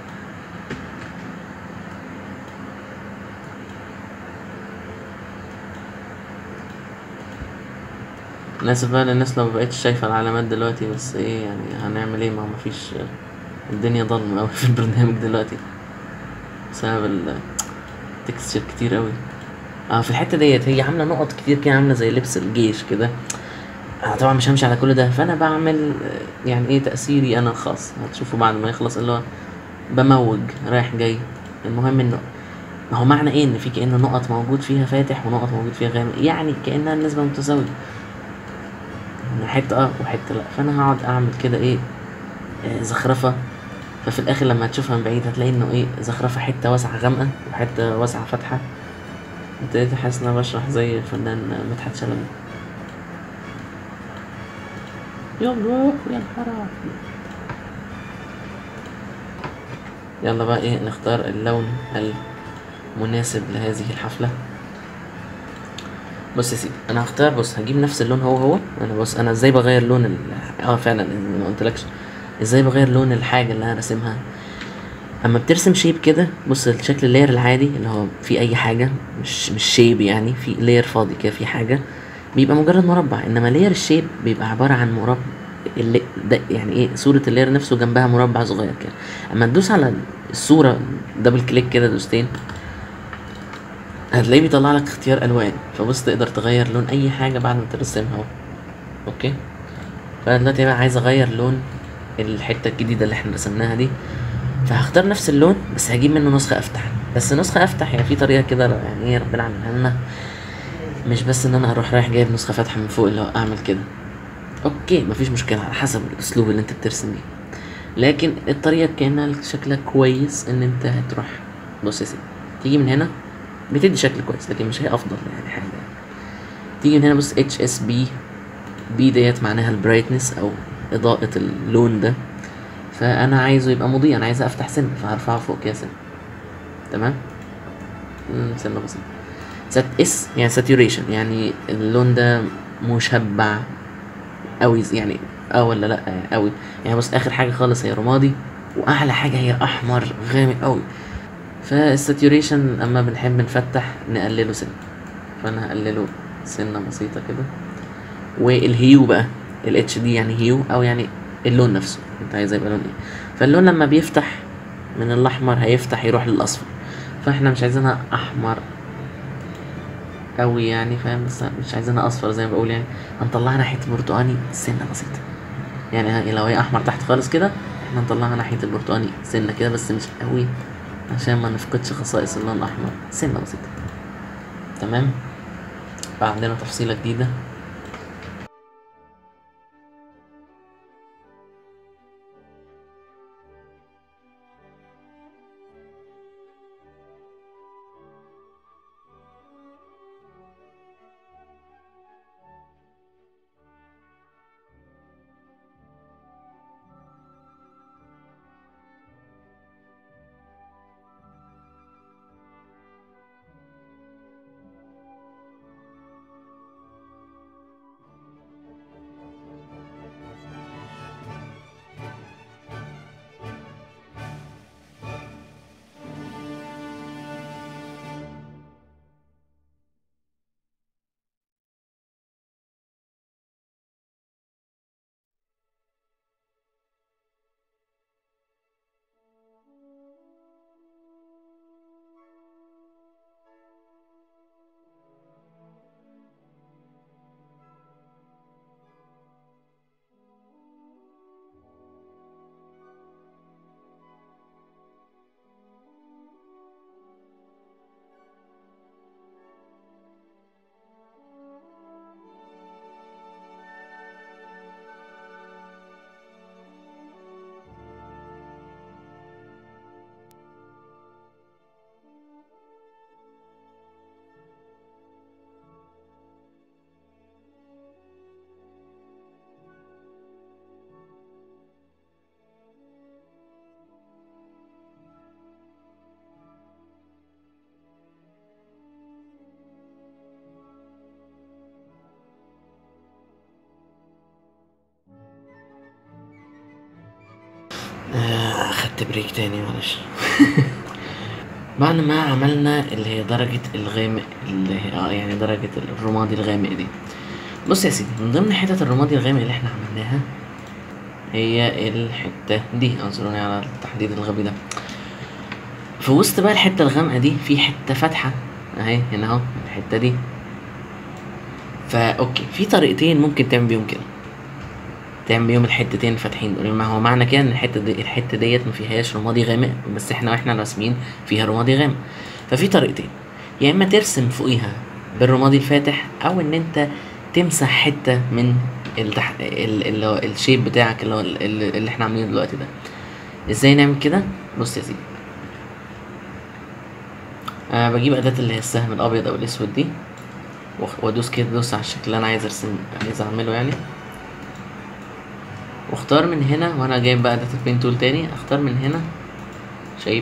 انا اسف بقى للناس لو مبقتش شايفه العلامات دلوقتي بس ايه يعني هنعمل ايه ما هو مفيش الدنيا ضلمه اوي في البرنامج دلوقتي بسبب التكستشر كتير اوي اه في الحته ديت هي عامله نقط كتير كده عامله زي لبس الجيش كده انا طبعا مش همشي على كل ده فانا بعمل آه، يعني ايه تاثيري انا الخاص هتشوفوا بعد ما يخلص اللي هو بموج رايح جاي المهم انه ما هو معنى ايه ان في كأن نقط موجود فيها فاتح ونقط موجود فيها غامق يعني كأنها النسبة متساوية إن حتة اه وحتة لا فانا هقعد اعمل كده ايه آه، زخرفة ففي الاخر لما تشوفها من بعيد هتلاقي انه ايه زخرفة حتة واسعة غامقة وحتة واسعة فاتحة ابتديت احس ان انا بشرح زي الفنان مدحت شلبي يلا يا نهار أبيض. يلا بقى ايه نختار اللون المناسب لهذه الحفلة بص يا سيدي انا هختار بص هجيب نفس اللون هو هو انا بص انا ازاي بغير لون ال... اه فعلا ما قلتلكش ازاي بغير لون الحاجة اللي انا راسمها اما بترسم شيب كده بص الشكل اللاير العادي اللي هو فيه اي حاجة مش مش شيب يعني في لاير فاضي كده في حاجة بيبقى مجرد مربع انما لاير الشيب بيبقى عبارة عن مربع اللي ده يعني ايه صورة اللاير نفسه جنبها مربع صغير كده اما تدوس على الصورة دبل كليك كده دوستين هتلاقيه بيطلع لك اختيار الوان فبص تقدر تغير لون اي حاجة بعد ما ترسمها اهو اوكي فانا دلوقتي بقى عايز اغير لون الحتة الجديدة اللي احنا رسمناها دي فهختار نفس اللون بس هجيب منه نسخة افتح بس نسخة افتح يعني في طريقة كده يعني ايه ربنا عاملها لنا مش بس ان انا اروح رايح جايب نسخة فاتحة من فوق اللي هو اعمل كده اوكي مفيش مشكلة على حسب الاسلوب اللي انت بترسم بيه لكن الطريقة كأنها شكلها كويس ان انت هتروح بص يا سيدي تيجي من هنا بتدي شكل كويس لكن مش هي افضل يعني حاجة تيجي من هنا بص اتش اس بي بي ديت معناها البرايتنس او اضاءة اللون ده فانا عايزه يبقى مضيء انا عايز افتح سن فهرفعه فوق كده سن تمام مم، سنة بسيطة سات اس يعني ساتوريشن يعني اللون ده مشبع قوي يعني اه ولا لا قوي يعني بص اخر حاجه خالص هي رمادي واعلى حاجه هي احمر غامق قوي فالساتوريشن اما بنحب نفتح نقلله سنه فانا هقلله سنه بسيطه كده والهيو بقى الاتش دي يعني هيو او يعني اللون نفسه انت عايز يبقى لون ايه فاللون لما بيفتح من الاحمر هيفتح يروح للاصفر فاحنا مش عايزينها احمر قوي يعني فاهم بس مش عايزينها اصفر زي ما بقول يعني هنطلعها ناحيه البرتقاني سنه بسيطه يعني ها- لو هي احمر تحت خالص كده احنا نطلعها ناحيه البرتقاني سنه كده بس مش قوي عشان ما نفقدش خصائص اللون الاحمر سنه بسيطه تمام بقى عندنا تفصيله جديده آه، خدت بريك تاني معلش بعد ما عملنا اللي هي درجة الغامق اللي هي اه يعني درجة الرمادي الغامق دي بص يا سيدي من ضمن حتت الرمادي الغامق اللي احنا عملناها هي الحتة دي اعذروني على التحديد الغبي ده في وسط بقى الحتة الغامقة دي في حتة فاتحة اهي هنا اهو الحتة دي فا اوكي في طريقتين ممكن تعمل بيهم كده تعمل بيهم الحتتين الفاتحين دول ما هو معنى كده ان الحته دي الحته ديت ما فيهاش رمادي غامق بس احنا واحنا راسمين فيها رمادي غامق ففي طريقتين يا اما ترسم فوقيها بالرمادي الفاتح او ان انت تمسح حته من التح... ال- اللي هو الشيب بتاعك اللي هو ال- ال- اللي احنا عاملينه دلوقتي ده ازاي نعمل كده بص يا سيدي أه بجيب اداه اللي هي السهم الابيض او الاسود دي وأخ- وادوس كده ادوس على الشكل اللي انا عايز ارسم عايز اعمله يعني واختار من هنا وانا جايب بقى داتا بين تول تاني اختار من هنا شيب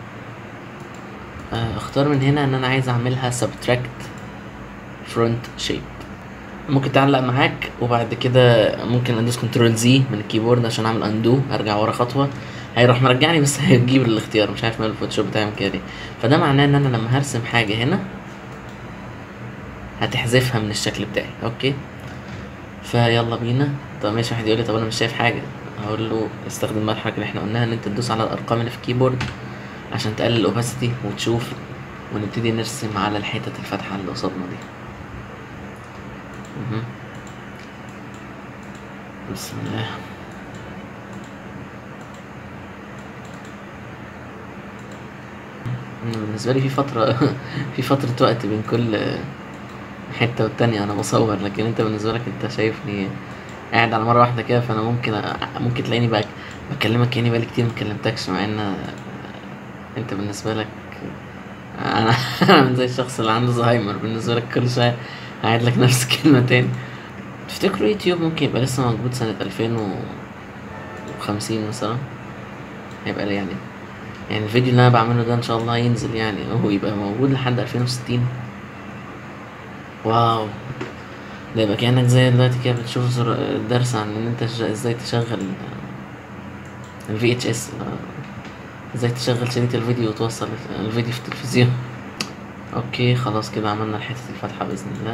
اختار من هنا ان انا عايز اعملها subtract front shape ممكن تعلق معاك وبعد كده ممكن ادوس كنترول زي من الكيبورد عشان اعمل اندو ارجع ورا خطوه هيروح مرجعني بس هيجيب الاختيار مش عارف ماله الفوتوشوب بتعمل كده ليه فده معناه ان انا لما هرسم حاجه هنا هتحذفها من الشكل بتاعي اوكي فيلا بينا طب ماشي واحد يقول لي طب انا مش شايف حاجه هقول له استخدم بقى الحركه اللي احنا قلناها ان انت تدوس على الارقام اللي في الكيبورد عشان تقلل الاوباسيتي وتشوف ونبتدي نرسم على الحتت الفاتحه اللي قصادنا دي مهم. بسم الله أنا بالنسبة لي في فترة في فترة وقت بين كل حتة والتانية أنا بصور لكن أنت بالنسبة لك أنت شايفني قاعد على مرة واحدة كده فأنا ممكن أ- ممكن تلاقيني بقى بكلمك كأني بقالي كتير مكلمتكش مع إن أنت بالنسبة لك أنا أنا من زي الشخص اللي عنده زهايمر بالنسبة لك كل شوية هعيد لك نفس الكلمة تاني تفتكروا يوتيوب ممكن يبقى لسه موجود سنة ألفين وخمسين مثلا هيبقى ليه يعني يعني الفيديو اللي انا بعمله ده ان شاء الله ينزل يعني هو يبقى موجود لحد 2060 واو ده يبقى كأنك زي دلوقتي كده بتشوف زر- درس عن ان انت ش- ازاي تشغل ال VHS آه، ازاي تشغل شريط الفيديو وتوصل الفيديو في التلفزيون اوكي خلاص كده عملنا الحتة الفاتحة بإذن الله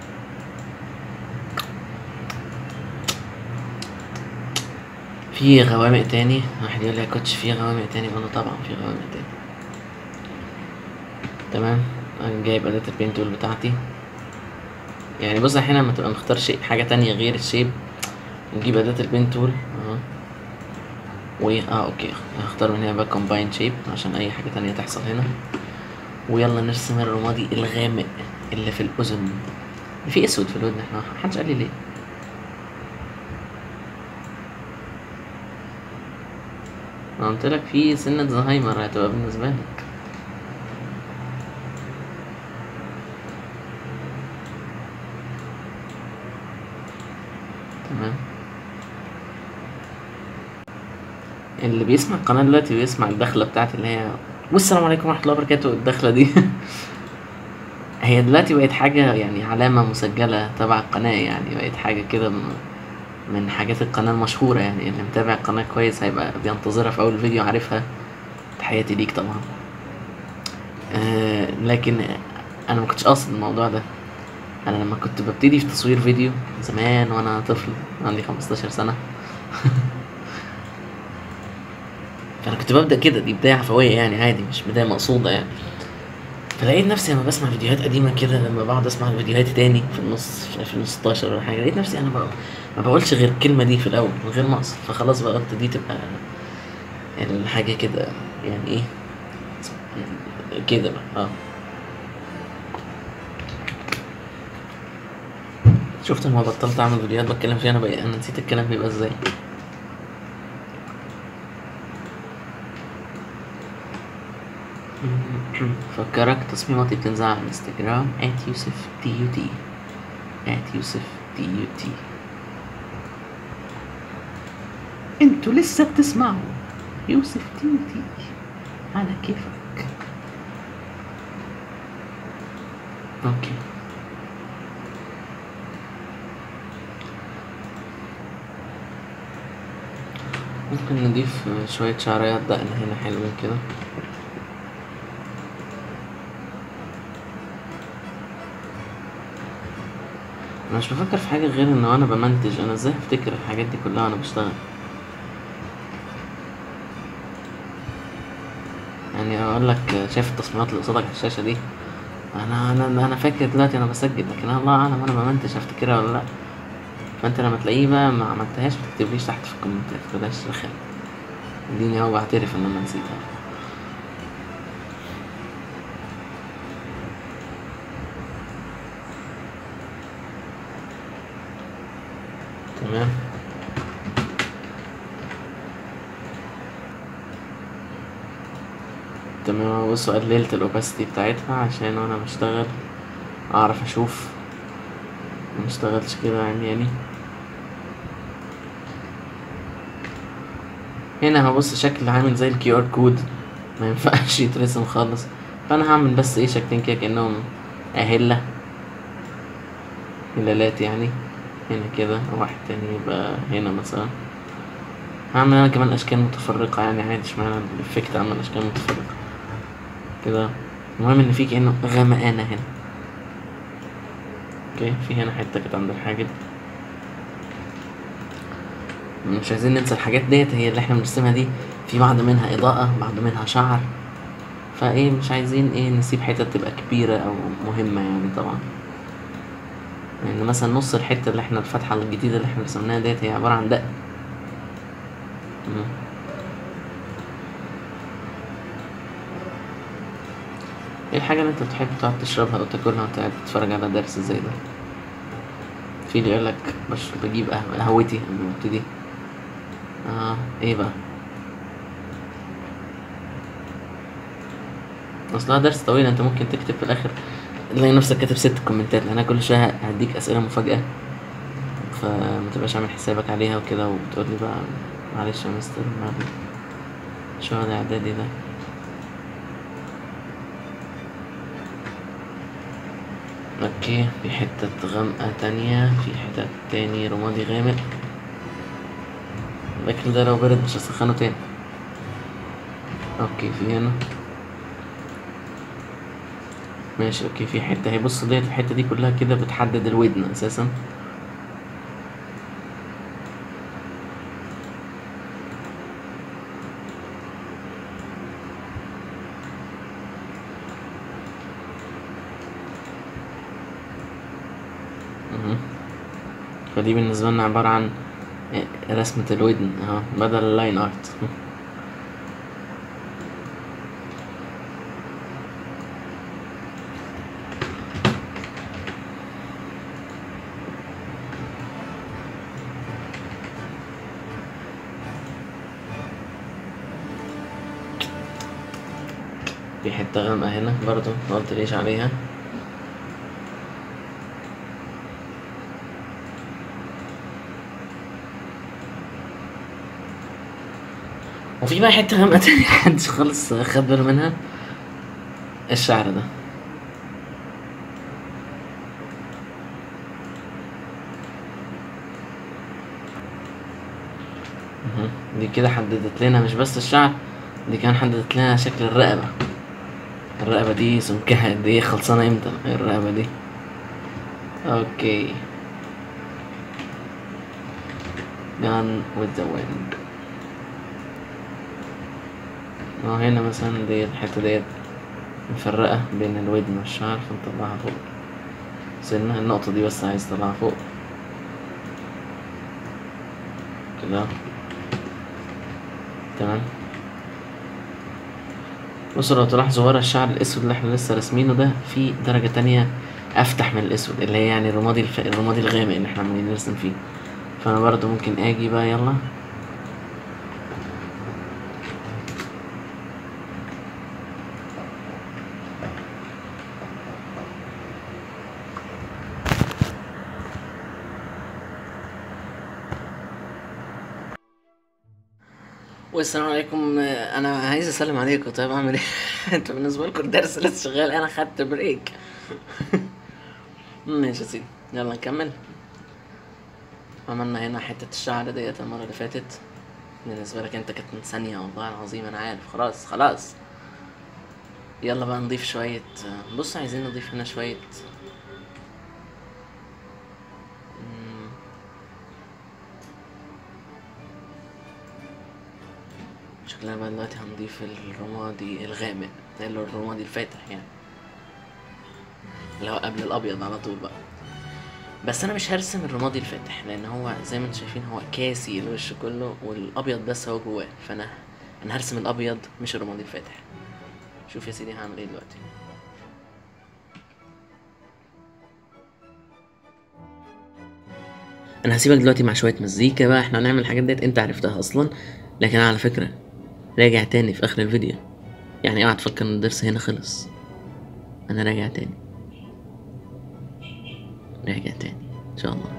في غوامق تاني واحد يقول لي يا كوتش في غوامق تاني اقول له طبعا في غوامق تاني تمام انا جايب اداة البين تول بتاعتي يعني بص احيانا لما تبقى مختار شيء حاجة تانية غير الشيب نجيب اداة البين تول اه و اه اوكي هختار من هنا بقى كومباين شيب عشان اي حاجة تانية تحصل هنا ويلا نرسم الرمادي الغامق اللي في الاذن في اسود في الودن احنا محدش قال لي ليه ما قلت لك في سنة زهايمر هتبقى بالنسبة لك تمام اللي بيسمع القناة دلوقتي بيسمع الدخلة بتاعتي اللي هي والسلام عليكم ورحمة الله وبركاته الدخلة دي هي دلوقتي بقت حاجة يعني علامة مسجلة تبع القناة يعني بقت حاجة كده م- من حاجات القناة المشهورة يعني اللي متابع القناة كويس هيبقى بينتظرها في أول فيديو عارفها تحياتي ليك طبعا آه لكن أنا ما كنتش قاصد الموضوع ده أنا لما كنت ببتدي في تصوير فيديو زمان وأنا طفل عندي 15 سنة فأنا كنت ببدأ كده دي بداية عفوية يعني عادي مش بداية مقصودة يعني فلقيت نفسي لما بسمع فيديوهات قديمة كده لما بقعد اسمع فيديوهات تاني في النص في 2016 ولا حاجة لقيت نفسي انا بقى ما بقولش غير الكلمة دي في الأول من غير ما أقصد فخلاص بقى قلت دي تبقى الحاجة كده يعني ايه كده بقى اه شفت لما بطلت اعمل فيديوهات بتكلم فيها انا بقى انا نسيت الكلام بيبقى ازاي فكرك تصميماتي بتنزل على الانستجرام at يوسف تي يو تي at يوسف تي يو تي انتوا لسه بتسمعوا يوسف تي يو تي على كيفك اوكي ممكن نضيف شوية شعريات دقن هنا حلوين كده انا مش بفكر في حاجه غير ان انا بمنتج انا ازاي افتكر الحاجات دي كلها وانا بشتغل يعني اقول لك شايف التصميمات اللي قصادك على الشاشه دي انا انا انا فاكر دلوقتي انا بسجل لكن انا الله اعلم انا بمنتج افتكرها ولا لا فانت لما تلاقيه بقى ما عملتهاش ما تكتبليش تحت في الكومنتات بلاش رخام اديني اهو بعترف ان انا نسيتها تمام تمام بصوا قللت الاوباسيتي بتاعتها عشان وانا بشتغل اعرف اشوف مشتغلش كده يعني يعني هنا هبص شكل عامل زي الكيو ار كود ما ينفعش يترسم خالص فانا هعمل بس ايه شكلين كده كانهم اهله هلالات يعني هنا كده واحد تاني يبقى هنا مثلا هعمل انا كمان اشكال متفرقه يعني عادي اشمعنى الافكت اعمل اشكال متفرقه كده المهم ان في كانه غمقانه هنا اوكي في هنا حته كانت عند الحاجب مش عايزين ننسى الحاجات ديت هي اللي احنا بنرسمها دي في بعض منها اضاءة بعض منها شعر فايه مش عايزين ايه نسيب حتت تبقى كبيرة او مهمة يعني طبعا يعني مثلا نص الحتة اللي احنا الفتحة الجديدة اللي احنا رسمناها ديت هي عبارة عن دق مم. ايه الحاجة اللي انت بتحب تقعد تشربها او تاكلها وانت قاعد تتفرج على درس زي ده في اللي يقولك بش بجيب قهوة قهوتي قبل ما ابتدي اه ايه بقى اصلها درس طويل انت ممكن تكتب في الاخر تلاقي نفسك كاتب ست كومنتات لان انا كل شويه هديك اسئله مفاجاه فما تبقاش عامل حسابك عليها وكده وتقول لي بقى معلش يا مستر ما- شو هذا اعدادي ده اوكي في حتة غامقة تانية في حتة تاني رمادي غامق الاكل ده لو برد مش هسخنه تاني اوكي في هنا ماشي اوكي في حتة هي بص ديت الحتة دي كلها كده بتحدد الودن اساسا مهم. فدي بالنسبة لنا عبارة عن رسمة الودن اهو بدل اللاين ارت في حتة غامقة هنا برضو ما قلتليش عليها وفي بقى حتة غامقة تانية محدش خالص خد باله منها الشعر ده مهم. دي كده حددت لنا مش بس الشعر دي كمان حددت لنا شكل الرقبة الرقبة دي سمكها قد ايه خلصانة امتى الرقبة دي اوكي Gone with the wind اه هنا مثلا ديت الحتة ديت مفرقة بين الودن والشعر فنطلعها فوق سنة النقطة دي بس عايز اطلعها فوق كده تمام بصوا لو تلاحظوا ورا الشعر الاسود اللي احنا لسه راسمينه ده في درجة تانية افتح من الاسود اللي هي يعني الرمادي الف... الرمادي الغامق اللي احنا عمالين نرسم فيه فانا برضو ممكن اجي بقى يلا والسلام عليكم آه، انا عايز اسلم عليكم طيب اعمل ايه انتوا بالنسبه لكم الدرس لسه شغال انا خدت بريك ماشي يا سيدي يلا نكمل عملنا هنا حته الشعر ديت المره اللي فاتت بالنسبه لك انت كانت من ثانيه والله العظيم انا عارف خلاص خلاص يلا بقى نضيف شويه آه، بص عايزين نضيف هنا شويه مم، شكلنا بقى دلوقتي هنضيف الرمادي الغامق اللي هو الرمادي الفاتح يعني اللي هو قبل الابيض على طول بقى بس انا مش هرسم الرمادي الفاتح لان هو زي ما انتم شايفين هو كاسي الوش كله والابيض بس هو جواه فانا انا هرسم الابيض مش الرمادي الفاتح شوف يا سيدي هعمل ايه دلوقتي انا هسيبك دلوقتي مع شويه مزيكا بقى احنا هنعمل الحاجات ديت انت عرفتها اصلا لكن أنا على فكره راجع تاني في اخر الفيديو يعني اوعى تفكر ان الدرس هنا خلص انا راجع تاني راجع تاني ان شاء الله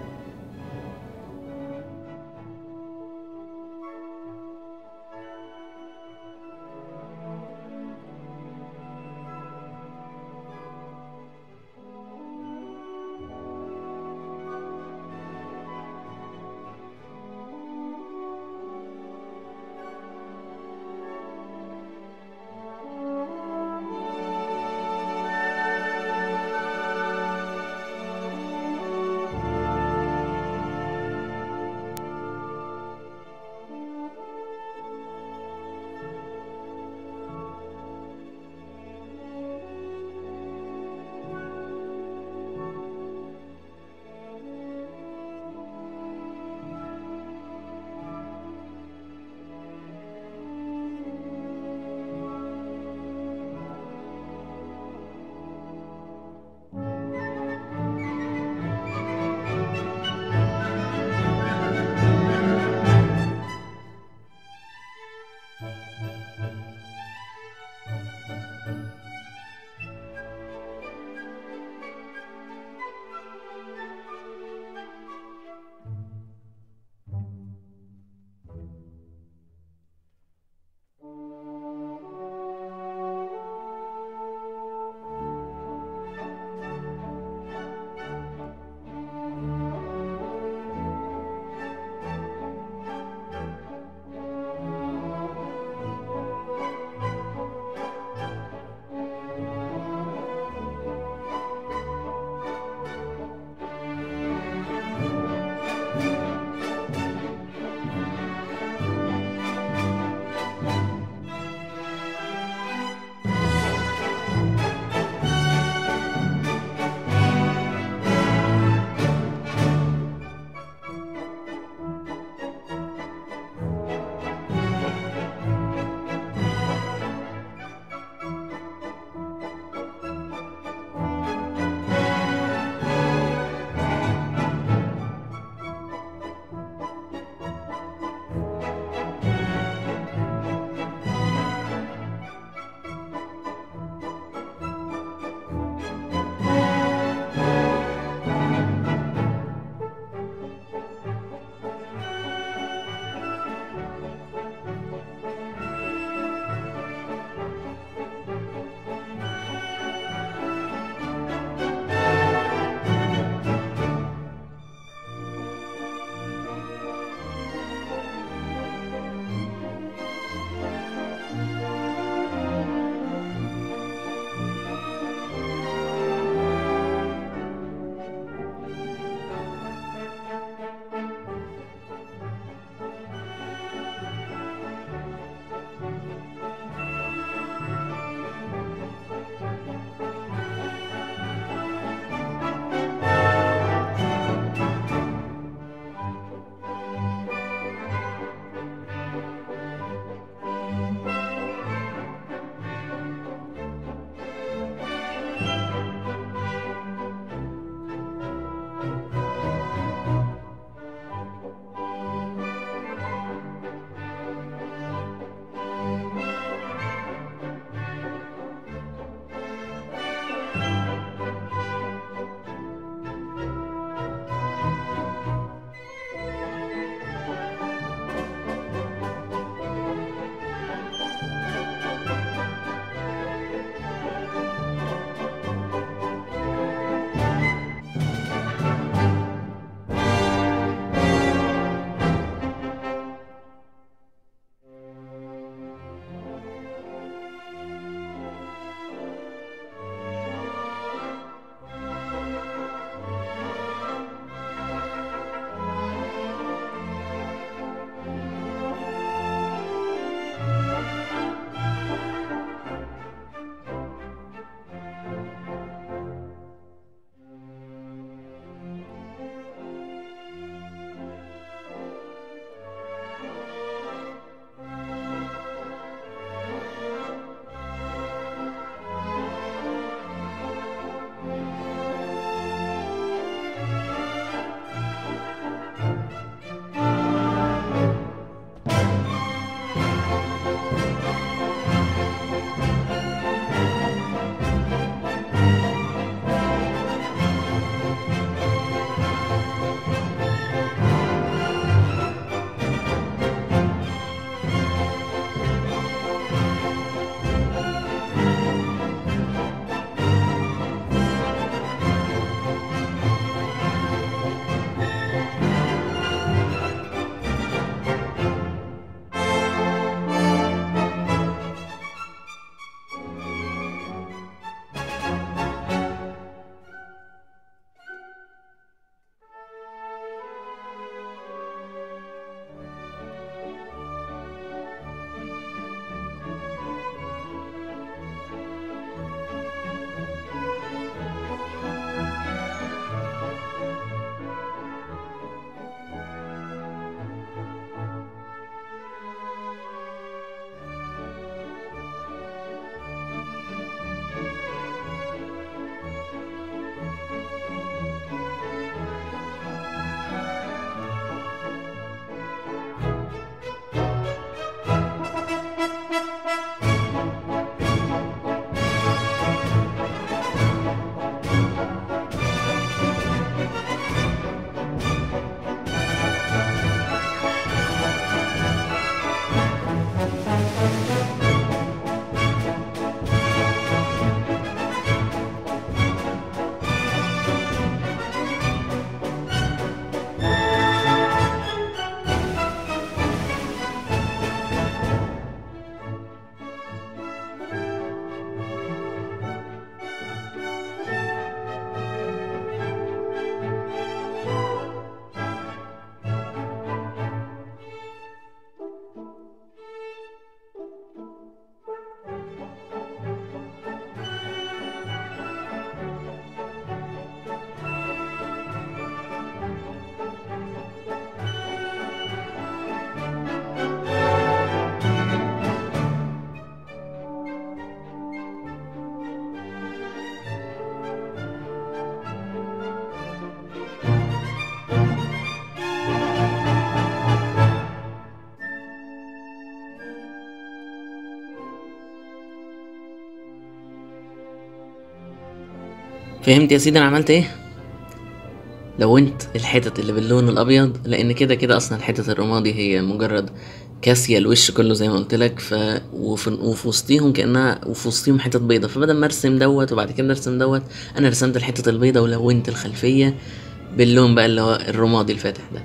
فهمت يا سيدي انا عملت ايه لونت الحتت اللي باللون الابيض لان كده كده اصلا الحتت الرمادي هي مجرد كاسيه الوش كله زي ما قلت لك ف وفي, وفي وسطيهم كانها وفي وسطيهم حتت بيضه فبدل ما ارسم دوت وبعد كده ارسم دوت انا رسمت الحتت البيضه ولونت الخلفيه باللون بقى اللي هو الرمادي الفاتح ده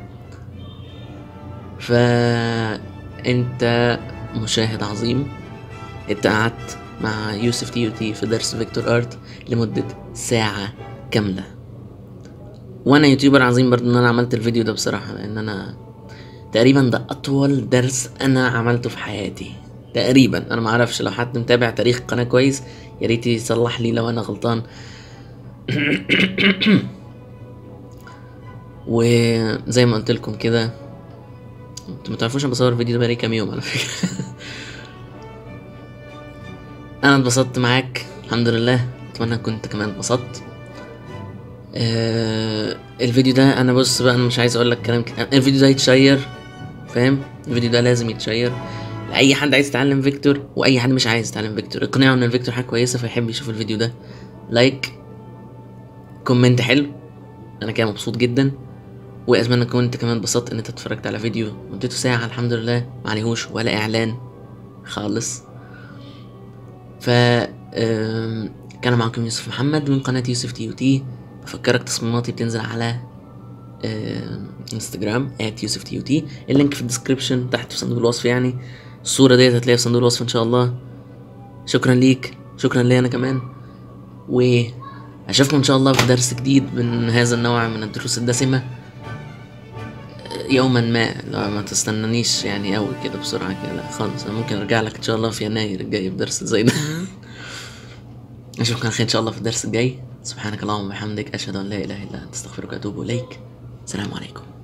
فانت مشاهد عظيم انت قعدت مع يوسف تي يو تي في درس فيكتور ارت لمدة ساعة كاملة وانا يوتيوبر عظيم برضو ان انا عملت الفيديو ده بصراحة لان انا تقريبا ده اطول درس انا عملته في حياتي تقريبا انا معرفش لو حد متابع تاريخ القناة كويس يا ريت يصلح لي لو انا غلطان وزي ما قلت لكم كده انتوا متعرفوش انا بصور الفيديو ده بقالي كام يوم على فكرة انا اتبسطت معاك الحمد لله اتمنى كنت كمان اتبسطت آه الفيديو ده انا بص بقى انا مش عايز اقول لك كلام كتير الفيديو ده يتشير فاهم الفيديو ده لازم يتشير لاي حد عايز يتعلم فيكتور واي حد مش عايز يتعلم فيكتور اقنعه ان الفيكتور حاجه كويسه فيحب يشوف الفيديو ده لايك كومنت حلو انا كده مبسوط جدا واتمنى تكون انت كمان اتبسطت ان انت اتفرجت على فيديو مدته ساعه الحمد لله معليهوش ولا اعلان خالص ف آم، كان معكم يوسف محمد من قناة يوسف تي يو تي بفكرك تصميماتي بتنزل على آم، انستجرام يوسف تي يو تي اللينك في الديسكريبشن تحت في صندوق الوصف يعني الصورة ديت هتلاقيها في صندوق الوصف ان شاء الله شكرا ليك شكرا لي انا كمان واشوفكم ان شاء الله في درس جديد من هذا النوع من الدروس الدسمة يوما ما لا ما تستنانيش يعني قوي كده بسرعة كده لا خالص انا ممكن ارجع لك ان شاء الله في يناير الجاي بدرس زي ده اشوفك على خير ان شاء الله في الدرس الجاي سبحانك اللهم وبحمدك اشهد ان لا اله الا انت استغفرك واتوب اليك السلام عليكم